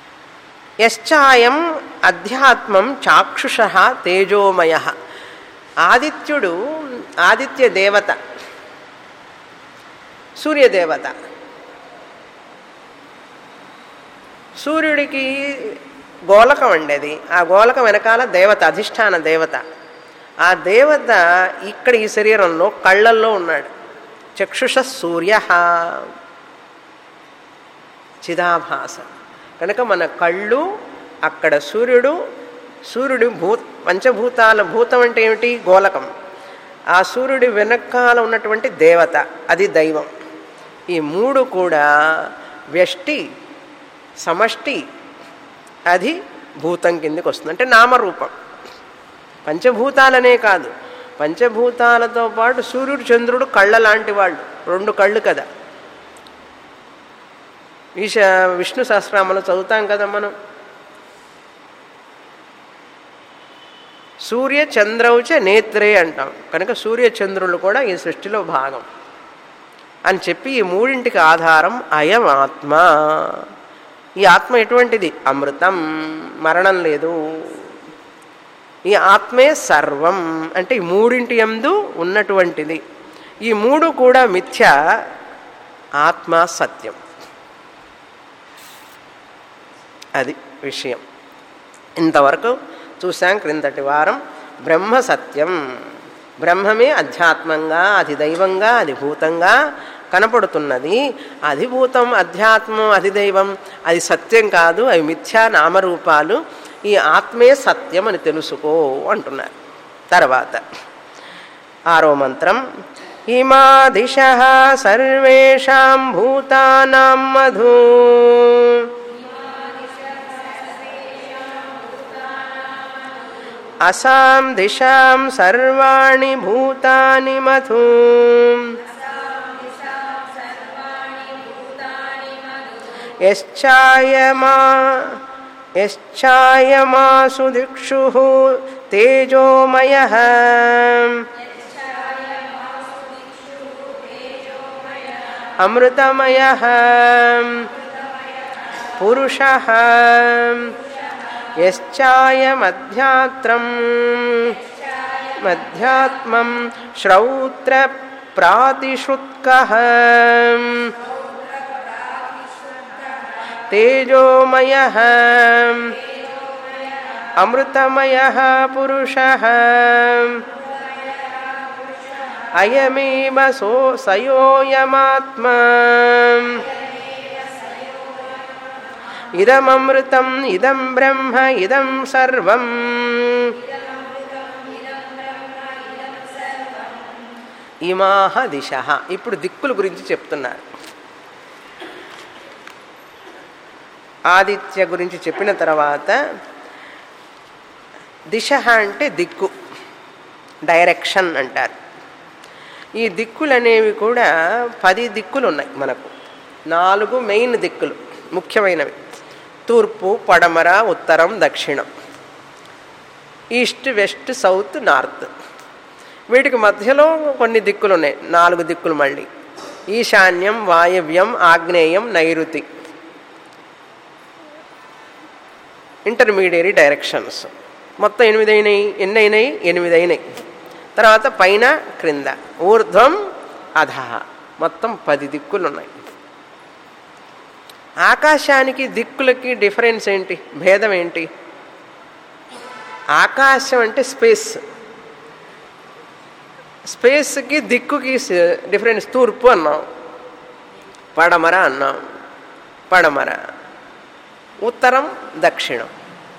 యశ్చాయం అధ్యాత్మం చాక్షుష తేజోమయ ఆదిత్యుడు ఆదిత్య దేవత సూర్యదేవత సూర్యుడికి గోళకం అండి అది ఆ గోళకం వెనకాల దేవత అధిష్టాన దేవత ఆ దేవత ఇక్కడ ఈ శరీరంలో కళ్ళల్లో ఉన్నాడు చక్షుష సూర్య చిదాభాస కనుక మన కళ్ళు అక్కడ సూర్యుడు సూర్యుడు భూ పంచభూతాల భూతం అంటే ఏమిటి గోళకం ఆ సూర్యుడి వెనకాల ఉన్నటువంటి దేవత అది దైవం ఈ మూడు కూడా వ్యష్టి సమష్టి అది భూతం కిందకి వస్తుంది అంటే నామరూపం పంచభూతాలనే కాదు పంచభూతాలతో పాటు సూర్యుడు చంద్రుడు కళ్ళ లాంటి వాళ్ళు రెండు కళ్ళు కదా ఈశ విష్ణు సహస్రామంలో చదువుతాం కదా మనం సూర్య చంద్రౌచ నేత్రే అంటాం కనుక సూర్య చంద్రులు కూడా ఈ సృష్టిలో భాగం అని చెప్పి ఈ మూడింటికి ఆధారం అయం ఆత్మ ఈ ఆత్మ ఎటువంటిది అమృతం మరణం లేదు ఈ ఆత్మే సర్వం అంటే ఈ మూడింటి ఎందు ఉన్నటువంటిది ఈ మూడు కూడా మిథ్య ఆత్మ సత్యం అది విషయం ఇంతవరకు చూసాం క్రిందటి వారం బ్రహ్మ సత్యం బ్రహ్మమే అధ్యాత్మంగా అధిదైవంగా అధిభూతంగా కనపడుతున్నది అధిభూతం అధ్యాత్మం అధిదైవం అది సత్యం కాదు అవి మిథ్యా నామరూపాలు ఈ ఆత్మే సత్యం అని తెలుసుకో అంటున్నారు తర్వాత ఆరో మంత్రం హిమాదిశ సర్వేషాం భూతానాం మధు అసాం దిశాం సర్వాణి భూతాని మధు యశ్చాయమా యశ్చాయమాసు దిక్షు తేజోమయ అమృతమయ పురుష యశ్చాయమధ్యాత్రం మధ్యాత్మం శ్రౌత్ర ప్రాతిశ్రుత్క తేజోమయ అమృతమయ పురుష అయమేవ సో సయోయమాత్మా ఇదమృతం ఇదం బ్రహ్మ ఇదం సర్వం ఇమాహ దిశ ఇప్పుడు దిక్కుల గురించి చెప్తున్నారు ఆదిత్య గురించి చెప్పిన తర్వాత దిశ అంటే దిక్కు డైరెక్షన్ అంటారు ఈ దిక్కులు అనేవి కూడా పది దిక్కులు ఉన్నాయి మనకు నాలుగు మెయిన్ దిక్కులు ముఖ్యమైనవి తూర్పు పడమర ఉత్తరం దక్షిణం ఈస్ట్ వెస్ట్ సౌత్ నార్త్ వీటికి మధ్యలో కొన్ని దిక్కులు ఉన్నాయి నాలుగు దిక్కులు మళ్ళీ ఈశాన్యం వాయవ్యం ఆగ్నేయం నైరుతి ఇంటర్మీడియరీ డైరెక్షన్స్ మొత్తం ఎనిమిది అయినాయి ఎన్ని అయినాయి ఎనిమిది అయినాయి తర్వాత పైన క్రింద ఊర్ధ్వం అధ మొత్తం పది దిక్కులు ఉన్నాయి ఆకాశానికి దిక్కులకి డిఫరెన్స్ ఏంటి భేదం ఏంటి ఆకాశం అంటే స్పేస్ స్పేస్కి దిక్కుకి డిఫరెన్స్ తూర్పు అన్నాం పడమర అన్నాం పడమర ఉత్తరం దక్షిణం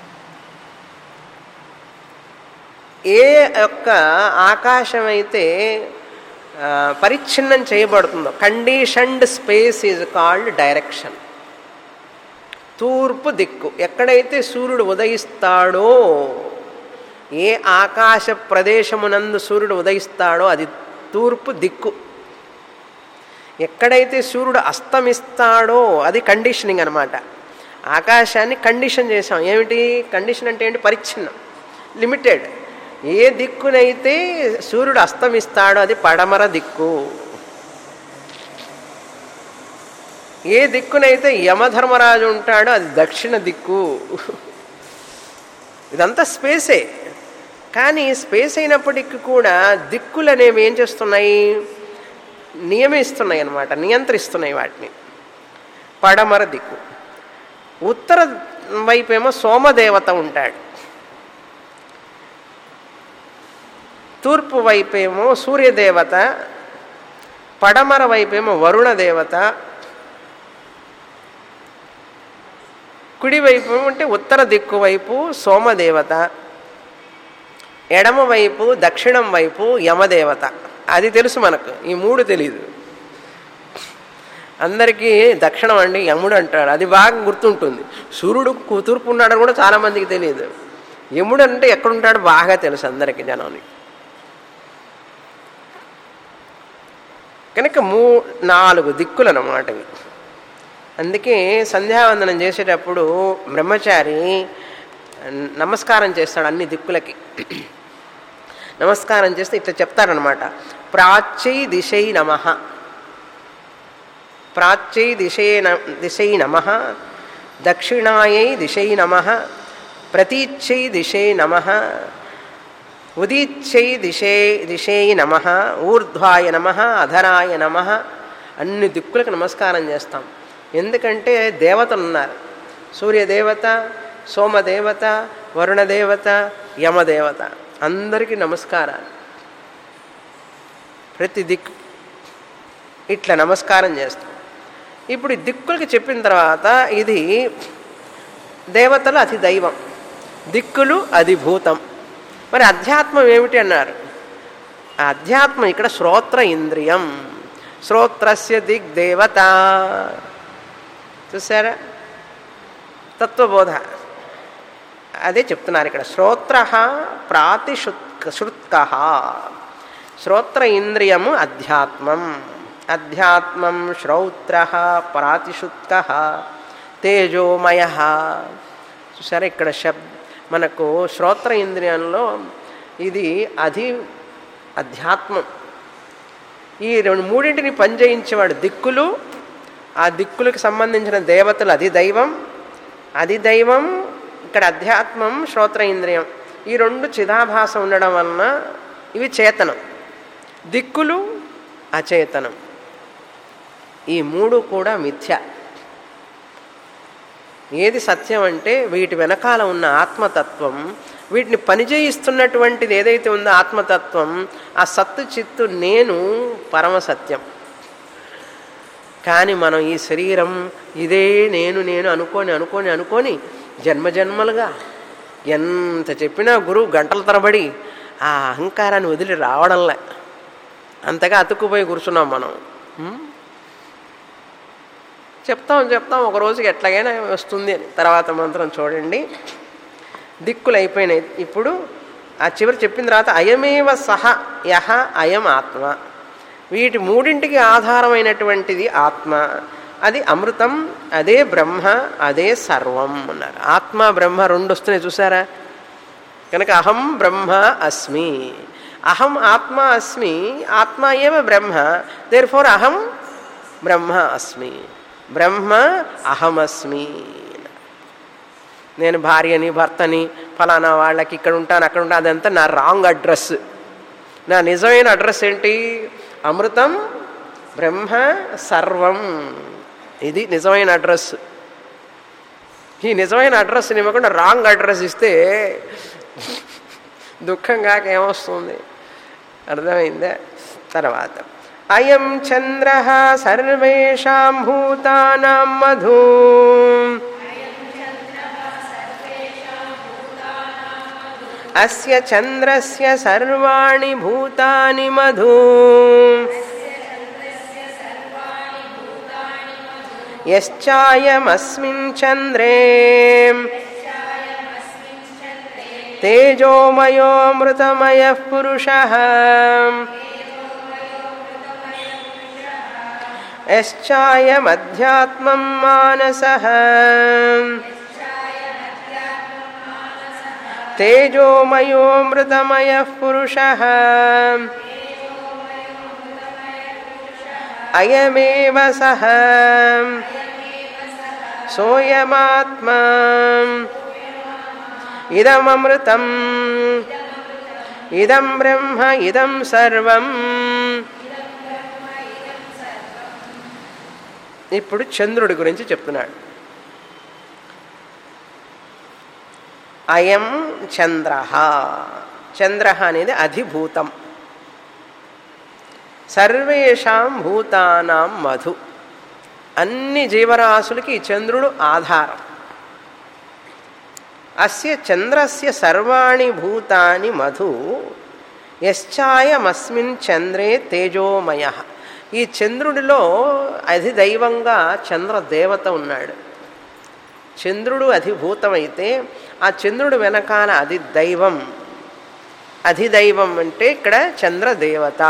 ఏ యొక్క ఆకాశం అయితే పరిచ్ఛిన్నం చేయబడుతుందో conditioned space is called direction తూర్పు దిక్కు ఎక్కడైతే సూర్యుడు ఉదయిస్తాడో ఏ ఆకాశ ప్రదేశమునందు సూర్యుడు ఉదయిస్తాడో అది తూర్పు దిక్కు ఎక్కడైతే సూర్యుడు అస్తమిస్తాడో అది కండిషనింగ్ అనమాట ఆకాశాన్ని కండిషన్ చేసాం ఏమిటి కండిషన్ అంటే ఏంటి పరిచ్ఛిన్నం లిమిటెడ్ ఏ దిక్కునైతే సూర్యుడు అస్తమిస్తాడో అది పడమర దిక్కు ఏ దిక్కునైతే యమధర్మరాజు ఉంటాడో అది దక్షిణ దిక్కు ఇదంతా స్పేసే కానీ స్పేస్ అయినప్పటికీ కూడా దిక్కులు అనేవి ఏం చేస్తున్నాయి నియమిస్తున్నాయి అన్నమాట నియంత్రిస్తున్నాయి వాటిని పడమర దిక్కు ఉత్తర వైపేమో సోమదేవత ఉంటాడు తూర్పు వైపేమో సూర్యదేవత పడమర వైపేమో వరుణ దేవత కుడివైపు అంటే ఉత్తర దిక్కు వైపు సోమదేవత ఎడమ వైపు దక్షిణం వైపు యమదేవత అది తెలుసు మనకు ఈ మూడు తెలీదు అందరికీ దక్షిణం అండి యముడు అంటాడు అది బాగా గుర్తుంటుంది సూర్యుడు కు- తూర్పు ఉన్నాడని కూడా చాలామందికి తెలియదు యముడు అంటే ఎక్కడుంటాడో బాగా తెలుసు అందరికీ జనానికి కనుక మూ నాలుగు దిక్కులు అన్నమాట ఇవి అందుకే సంధ్యావందనం చేసేటప్పుడు బ్రహ్మచారి నమస్కారం చేస్తాడు అన్ని దిక్కులకి నమస్కారం చేస్తే ఇట్లా చెప్తాడనమాట ప్రాచ్యై దిశై నమ ప్రాచ్యై దిశే దిశై నమ దక్షిణాయై దిశై నమ ప్రతీచ్యై దిశే నమ ఉదీచ్యై దిశే దిశే నమ ఊర్ధ్వాయ నమ అధరాయ నమ అన్ని దిక్కులకు నమస్కారం చేస్తాం ఎందుకంటే దేవతలు ఉన్నారు సూర్యదేవత సోమదేవత వరుణదేవత యమదేవత అందరికీ నమస్కారాలు ప్రతి దిక్కు ఇట్లా నమస్కారం చేస్తాం ఇప్పుడు ఈ దిక్కులకి చెప్పిన తర్వాత ఇది దేవతలు అతి దైవం దిక్కులు అధిభూతం మరి అధ్యాత్మం ఏమిటి అన్నారు ఆ అధ్యాత్మం ఇక్కడ శ్రోత్ర ఇంద్రియం శ్రోత్రస్య దిగ్దేవత చూసారా తత్వబోధ అదే చెప్తున్నారు ఇక్కడ శ్రోత్ర ప్రాతిశుత్క శృత్క శ్రోత్ర ఇంద్రియము అధ్యాత్మం అధ్యాత్మం శ్రౌత్ర ప్రాతిశుత్క తేజోమయ చూసారా ఇక్కడ శబ్ మనకు శ్రోత్ర ఇంద్రియంలో ఇది అది అధ్యాత్మం ఈ రెండు మూడింటిని పనిచేయించేవాడు దిక్కులు ఆ దిక్కులకు సంబంధించిన దేవతలు అది దైవం అది దైవం ఇక్కడ అధ్యాత్మం శ్రోత్ర ఇంద్రియం ఈ రెండు చిదాభాసం ఉండడం వలన ఇవి చేతనం దిక్కులు అచేతనం ఈ మూడు కూడా మిథ్య ఏది సత్యం అంటే వీటి వెనకాల ఉన్న ఆత్మతత్వం వీటిని పనిచేయిస్తున్నటువంటిది ఏదైతే ఉందో ఆత్మతత్వం ఆ సత్తు చిత్తు నేను పరమ సత్యం కానీ మనం ఈ శరీరం ఇదే నేను నేను అనుకొని అనుకొని అనుకొని జన్మజన్మలుగా ఎంత చెప్పినా గురువు గంటల తరబడి ఆ అహంకారాన్ని వదిలి రావడంలే అంతగా అతుక్కుపోయి కూర్చున్నాం మనం ఉం? చెప్తాం చెప్తాం ఒక రోజుకి ఎట్లాగైనా వస్తుంది అని తర్వాత మంత్రం చూడండి దిక్కులు అయిపోయినాయి ఇప్పుడు ఆ చివరి చెప్పిన తర్వాత అయమేవ సహ యహ అయం ఆత్మ వీటి మూడింటికి ఆధారమైనటువంటిది ఆత్మ అది అమృతం అదే బ్రహ్మ అదే సర్వం అన్నారు ఆత్మ బ్రహ్మ రెండు వస్తున్నాయి చూసారా కనుక అహం బ్రహ్మ అస్మి అహం ఆత్మ అస్మి ఆత్మ ఏవ బ్రహ్మ దేర్ ఫోర్ అహం బ్రహ్మ అస్మి బ్రహ్మ అహమస్మి నేను భార్యని భర్తని ఫలానా వాళ్ళకి ఇక్కడ ఉంటాను అక్కడ ఉంటాను అదంతా నా రాంగ్ అడ్రస్ నా నిజమైన అడ్రస్ ఏంటి అమృతం బ్రహ్మ సర్వం ఇది నిజమైన అడ్రస్ ఈ నిజమైన అడ్రస్ని ఇవ్వకుండా రాంగ్ అడ్రస్ ఇస్తే దుఃఖంగా ఏమొస్తుంది అర్థమైందా తర్వాత అయం చంద్ర సర్వేషాం భూతానాం మధు అస్య చంద్రస్య సర్వాణి భూతాని మధు యశ్చాయమస్మిన్ చంద్రే తేజోమయోమృతమయ పురుష యశ్చాయమధ్యాత్మం మానస తేజోమయోమృతమయ పురుష అయమేవ సహ సోయమాత్మా ఇదమృతం ఇదం బ్రహ్మ ఇదం సర్వం ఇప్పుడు చంద్రుడి గురించి చెప్తున్నాడు అయం చంద్ర చంద్ర అనేది అధిభూతం సర్వేషాం భూతానాం మధు అన్ని జీవరాశులకి ఈ చంద్రుడు ఆధారం అస్య చంద్రస్య సర్వాణి భూతాని మధు యశ్చాయమస్మిన్ చంద్రే తేజోమయ ఈ చంద్రుడిలో అధిదైవంగా చంద్రదేవత ఉన్నాడు చంద్రుడు అధిభూతమైతే ఆ చంద్రుడు వెనకాల అది దైవం అధిదైవం అంటే ఇక్కడ చంద్రదేవత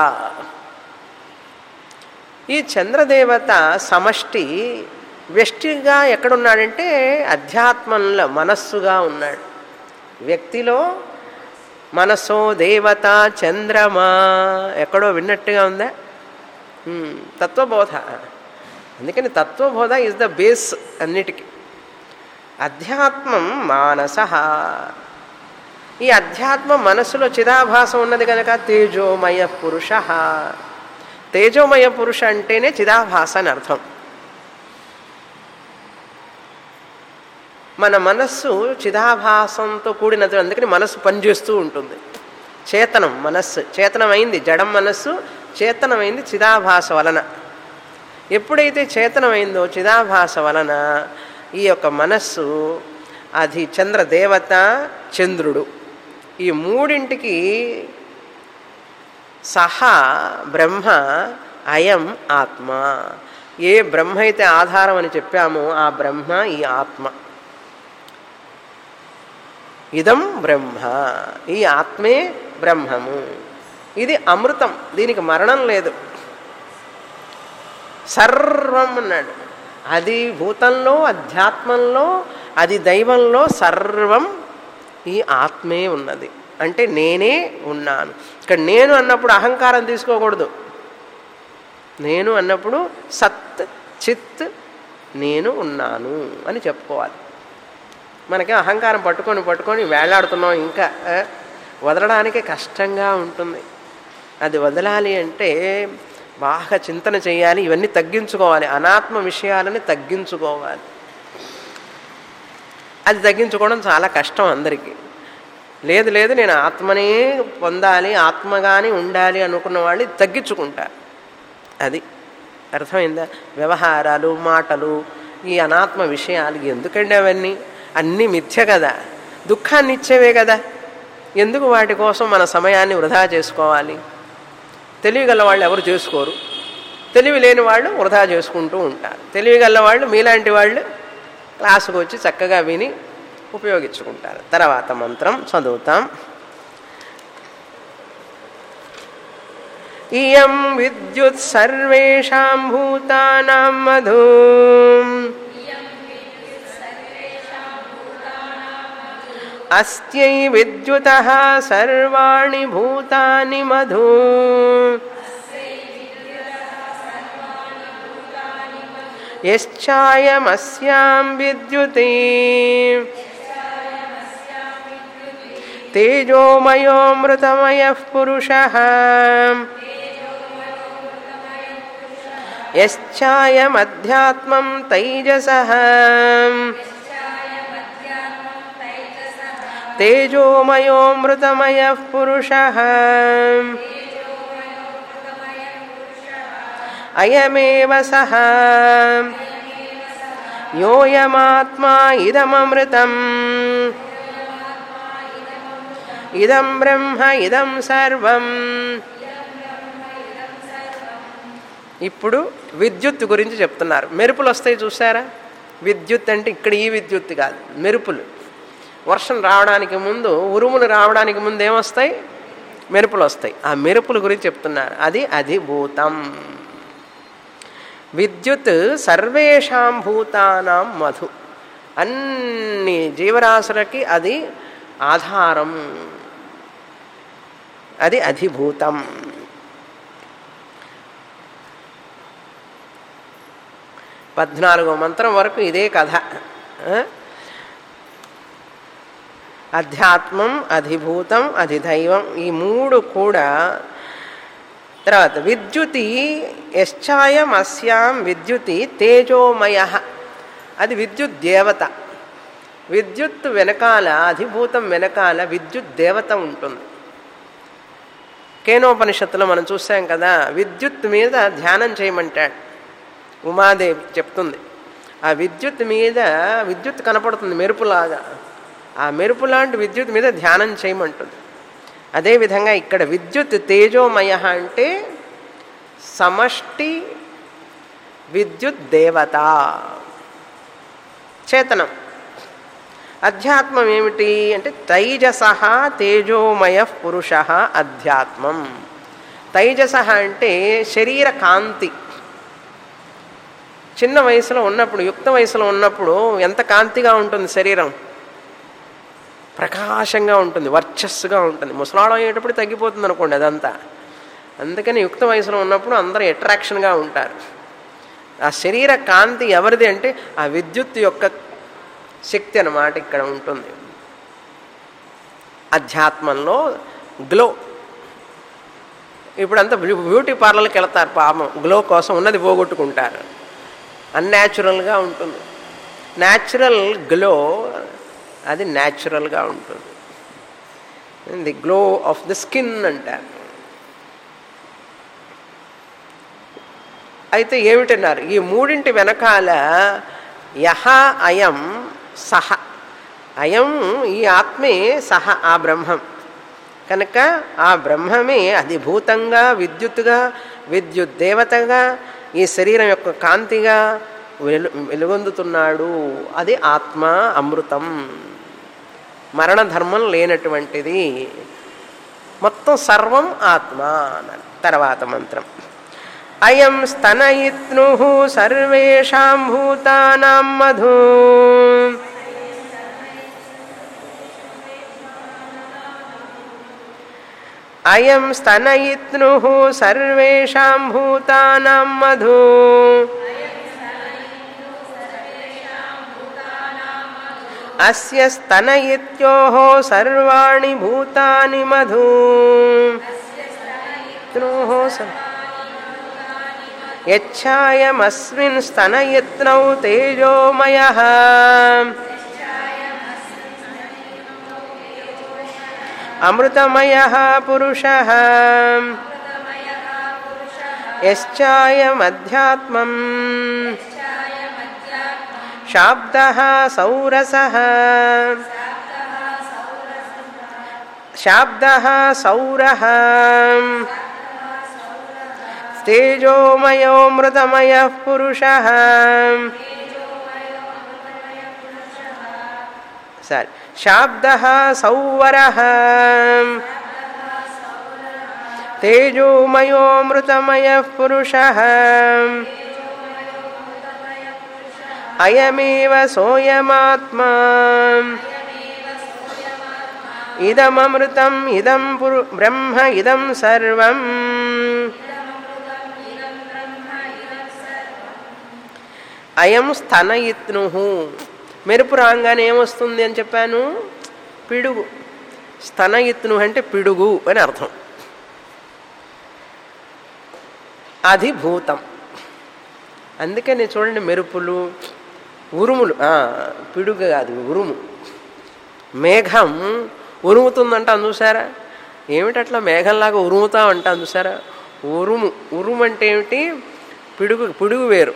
ఈ చంద్రదేవత సమష్టి వ్యష్టిగా ఎక్కడున్నాడంటే అధ్యాత్మంలో మనస్సుగా ఉన్నాడు వ్యక్తిలో మనసో దేవత చంద్రమా ఎక్కడో విన్నట్టుగా ఉందా ఉమ్, తత్వబోధ అందుకని తత్వబోధ ఇస్ ద బేస్ అన్నిటికీ అధ్యాత్మం మానస ఈ అధ్యాత్మ మనసులో చిదాభాసం ఉన్నది కనుక తేజోమయ పురుష తేజోమయ పురుష అంటేనే చిదాభాస అని అర్థం మన మనస్సు చిదాభాసంతో కూడినది అందుకని మనస్సు పనిచేస్తూ ఉంటుంది చేతనం మనస్సు చేతనమైంది జడం మనస్సు చేతనమైంది చిదాభాస వలన ఎప్పుడైతే చేతనమైందో చిదాభాస వలన ఈ యొక్క మనస్సు అది చంద్రదేవత చంద్రుడు ఈ మూడింటికి సహా బ్రహ్మ అయం ఆత్మ ఏ బ్రహ్మ అయితే ఆధారం అని చెప్పామో ఆ బ్రహ్మ ఈ ఆత్మ ఇదం బ్రహ్మ ఈ ఆత్మే బ్రహ్మము ఇది అమృతం దీనికి మరణం లేదు సర్వం అన్నాడు అది భూతంలో అధ్యాత్మంలో అది దైవంలో సర్వం ఈ ఆత్మే ఉన్నది అంటే నేనే ఉన్నాను ఇక్కడ నేను అన్నప్పుడు అహంకారం తీసుకోకూడదు నేను అన్నప్పుడు సత్ చిత్ నేను ఉన్నాను అని చెప్పుకోవాలి మనకి అహంకారం పట్టుకొని పట్టుకొని వేలాడుతున్నాం ఇంకా ఆ, వదలడానికి కష్టంగా ఉంటుంది అది వదలాలి అంటే బాగా చింతన చేయాలి ఇవన్నీ తగ్గించుకోవాలి అనాత్మ విషయాలని తగ్గించుకోవాలి అది తగ్గించుకోవడం చాలా కష్టం అందరికీ లేదు లేదు నేను ఆత్మనే పొందాలి ఆత్మగానే ఉండాలి అనుకున్న వాళ్ళు ఇది తగ్గించుకుంటారు అది అర్థమైందా వ్యవహారాలు మాటలు ఈ అనాత్మ విషయాలు ఎందుకండి అవన్నీ అన్నీ మిథ్య కదా దుఃఖాన్ని ఇచ్చేవే కదా ఎందుకు వాటి కోసం మన సమయాన్ని వృధా చేసుకోవాలి తెలివిగల వాళ్ళు ఎవరు చేసుకోరు తెలివి లేని వాళ్ళు వృధా చేసుకుంటూ ఉంటారు తెలివిగల వాళ్ళు మీలాంటి వాళ్ళు క్లాసుకు వచ్చి చక్కగా విని ఉపయోగించుకుంటారు తర్వాత మంత్రం చదువుతాం ఇయం విద్యుత్ సర్వేషాం భూతానాం మధు అస్యై విద్యుత సర్వాణి భూతాని మధు యశ్చాయమస్యాం విద్యుతే తేజోమయోమృతమయ పురుష యశ్చాయమధ్యాత్మం తైజస తేజోమయోమృతమయ పురుష అయమేవ సహ యోయమాత్మా ఇదమమృతం ఇదం బ్రహ్మ ఇదం సర్వం ఇప్పుడు విద్యుత్ గురించి చెప్తున్నారు మెరుపులు వస్తాయి చూసారా విద్యుత్ అంటే ఇక్కడ ఈ విద్యుత్ కాదు మెరుపులు వర్షం రావడానికి ముందు ఉరుములు రావడానికి ముందు ఏమొస్తాయి మెరుపులు వస్తాయి ఆ మెరుపుల గురించి చెప్తున్నారు అది అధిభూతం విద్యుత్ సర్వేషాం భూతానాం మధు అన్ని జీవరాశులకి అది ఆధారం అది అధిభూతం పద్నాలుగో మంత్రం వరకు ఇదే కథ ఆ? అధ్యాత్మం అధిభూతం అధిదైవం ఈ మూడు కూడా తర్వాత విద్యుతి యశ్చాయం అస్యాం విద్యుతి తేజోమయ అది విద్యుత్ దేవత విద్యుత్ వెనకాల అధిభూతం వెనకాల విద్యుత్ దేవత ఉంటుంది కేనోపనిషత్తులో మనం చూసాం కదా విద్యుత్ మీద ధ్యానం చేయమంటాడు ఉమాదేవి చెప్తుంది ఆ విద్యుత్ మీద విద్యుత్ కనపడుతుంది మెరుపులాగా ఆ మెరుపు లాంటి విద్యుత్ మీద ధ్యానం చేయమంటుంది అదేవిధంగా ఇక్కడ విద్యుత్ తేజోమయ అంటే సమష్టి విద్యుత్ దేవత చేతనం అధ్యాత్మం ఏమిటి అంటే తైజస తేజోమయ పురుష అధ్యాత్మం తైజస అంటే శరీర కాంతి చిన్న వయసులో ఉన్నప్పుడు యుక్త వయసులో ఉన్నప్పుడు ఎంత కాంతిగా ఉంటుంది శరీరం ప్రకాశంగా ఉంటుంది వర్చస్సుగా ఉంటుంది ముసలాడం అయ్యేటప్పుడు తగ్గిపోతుంది అనుకోండి అదంతా అందుకని యుక్త వయసులో ఉన్నప్పుడు అందరూ అట్రాక్షన్గా ఉంటారు ఆ శరీర కాంతి ఎవరిది అంటే ఆ విద్యుత్ యొక్క శక్తి అన్నమాట ఇక్కడ ఉంటుంది అధ్యాత్మంలో గ్లో ఇప్పుడంతా బ్యూటీ పార్లర్కి వెళ్తారు పాపం గ్లో కోసం ఉన్నది పోగొట్టుకుంటారు అన్యాచురల్గా ఉంటుంది న్యాచురల్ గ్లో అది న్యాచురల్గా ఉంటుంది the glow of the skin అంటారు అయితే ఏమిటన్నారు ఈ మూడింటి వెనకాల యహ అయం సహ అయం ఈ ఆత్మే సహ ఆ బ్రహ్మం కనుక ఆ బ్రహ్మమే అధిభూతంగా విద్యుత్తుగా విద్యుత్ దేవతగా ఈ శరీరం యొక్క కాంతిగా వెలు వెలుగొందుతున్నాడు అది ఆత్మ అమృతం మరణధర్మం లేనటువంటిది మొత్తం సర్వం ఆత్మ అన్నారు తర్వాత మంత్రం అయం స్తనయిత్ను సర్వేషాం భూతానాం మధు అయం స్తనయిత్ను సర్వేషాం భూతానాం మధు అస్య స్తనయిత్యోః సర్వాణి భూతాని మధు యచ్ఛాయమస్మిన్ స్తనయత్నౌ తేజోమయః అమృతమయः పురుషः యశ్చాయమధ్యాత్మం శాబ్దः సౌరసः శాబ్దः సౌరः తేజోమయోమృతమయः పురుషः సరే శాబ్దः సౌవరः తేజోమయోమృతమయः పురుషः అయమేవ సోయమాత్మా ఇదమమృతం ఇదం పురు బ్రహ్మ ఇదం సర్వం అయం స్తనయిత్ను మెరుపు రాగానే ఏమొస్తుంది అని చెప్పాను పిడుగు స్తనయిత్ను అంటే పిడుగు అని అర్థం అధిభూతం అందుకని చూడండి మెరుపులు ఉరుములు పిడుగు కాదు ఉరుము మేఘం ఉరుముతుందంటాను చూసారా ఏమిటట్లా మేఘంలాగా ఉరుముతా అంటాను చూసారా ఉరుము ఉరుము అంటే ఏమిటి పిడుగు పిడుగు వేరు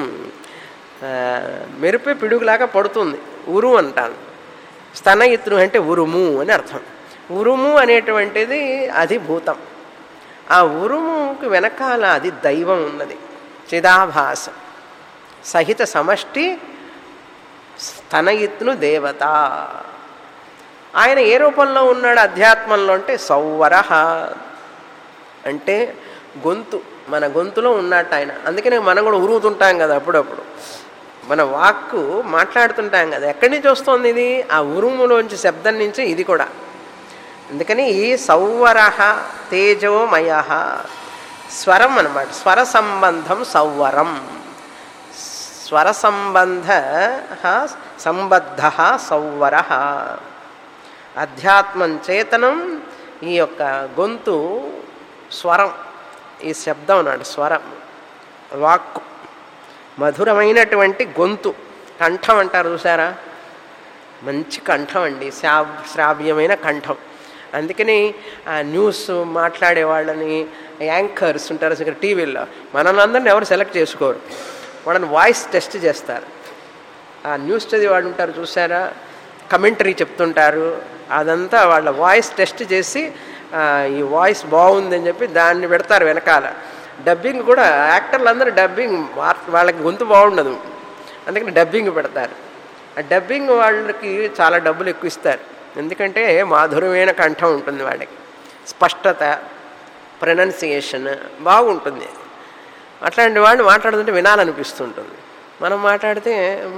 మెరుపే పిడుగులాగా పడుతుంది ఉరుము అంటాను స్తనయిత్రు అంటే ఉరుము అని అర్థం ఉరుము అనేటువంటిది అధిభూతం ఆ ఉరుముకి వెనకాల అది దైవం ఉన్నది చిదాభాసం సహిత సమష్టి స్తనయిత్ను దేవత ఆయన ఏ రూపంలో ఉన్నాడు అధ్యాత్మంలో అంటే సౌవరహ అంటే గొంతు మన గొంతులో ఉన్నట్టు ఆయన అందుకనే మనం కూడా ఉరుగుతుంటాం కదా అప్పుడప్పుడు మన వాక్కు మాట్లాడుతుంటాం కదా ఎక్కడి నుంచి వస్తుంది ఇది ఆ ఉరుములోంచి శబ్దం నుంచి ఇది కూడా అందుకని ఈ సౌవరహ తేజోమయ స్వరం అనమాట స్వర సంబంధం సౌవరం స్వర సంబంధ సంబద్ధ సౌవర అధ్యాత్మం చేతనం ఈ యొక్క గొంతు స్వరం ఈ శబ్దం అన్నాడు స్వరం వాక్కు మధురమైనటువంటి గొంతు కంఠం అంటారు చూసారా మంచి కంఠం అండి శ్రా శ్రావ్యమైన కంఠం అందుకని ఆ న్యూస్ మాట్లాడే వాళ్ళని యాంకర్స్ ఉంటారు ఇక్కడ టీవీల్లో మనల్ని ఎవరు సెలెక్ట్ చేసుకోరు వాళ్ళని వాయిస్ టెస్ట్ చేస్తారు ఆ న్యూస్ చదివేవాళ్ళు ఉంటారు చూసారా కమెంటరీ చెప్తుంటారు అదంతా వాళ్ళ వాయిస్ టెస్ట్ చేసి ఆ, ఈ వాయిస్ బాగుందని చెప్పి దాన్ని పెడతారు వెనకాల డబ్బింగ్ కూడా యాక్టర్లు అందరూ డబ్బింగ్ వాళ్ళకి గొంతు బాగుండదు అందుకని డబ్బింగ్ పెడతారు ఆ డబ్బింగ్ వాళ్ళకి చాలా డబ్బులు ఎక్కువ ఇస్తారు ఎందుకంటే మాధుర్యమైన కంఠం ఉంటుంది వాళ్ళకి స్పష్టత ప్రొనౌన్సియేషన్ బాగుంటుంది అట్లాంటి వాళ్ళు మాట్లాడుతుంటే వినాలనిపిస్తుంటుంది మనం మాట్లాడితే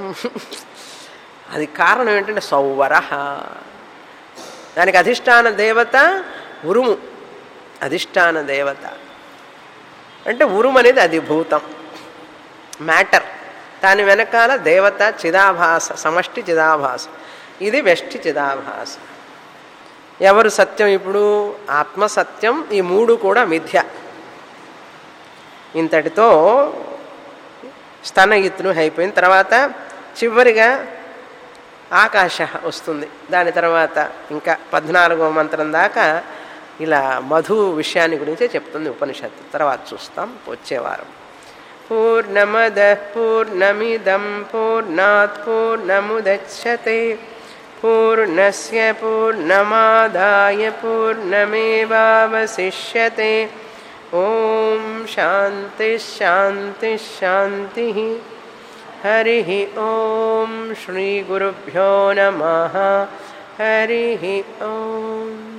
అది కారణం ఏంటంటే సౌవర దానికి అధిష్టాన దేవత ఉరుము అధిష్టాన దేవత అంటే ఉరుము అనేది అది భూతం మ్యాటర్ దాని వెనకాల దేవత చిదాభాస సమష్టి చిదాభాస ఇది వెష్టి చిదాభాస ఎవరు సత్యం ఇప్పుడు ఆత్మ సత్యం ఈ మూడు కూడా మిథ్య ఇంతటితో స్తనయిత్ను అయిపోయిన తర్వాత చివరిగా ఆకాశ వస్తుంది దాని తర్వాత ఇంకా పద్నాలుగో మంత్రం దాకా ఇలా మధు విషయాన్ని గురించే చెప్తుంది ఉపనిషత్తు తర్వాత చూస్తాం వచ్చే వారం పూర్ణమద పూర్ణమిదం పూర్ణాత్ పూర్ణముదచ్చతే పూర్ణస్య పూర్ణమాదాయ పూర్ణమేవావశిష్యతే ఓం శాంతి శాంతి శాంతి హరి ఓం శ్రీగురుభ్యో నమ హరి ఓం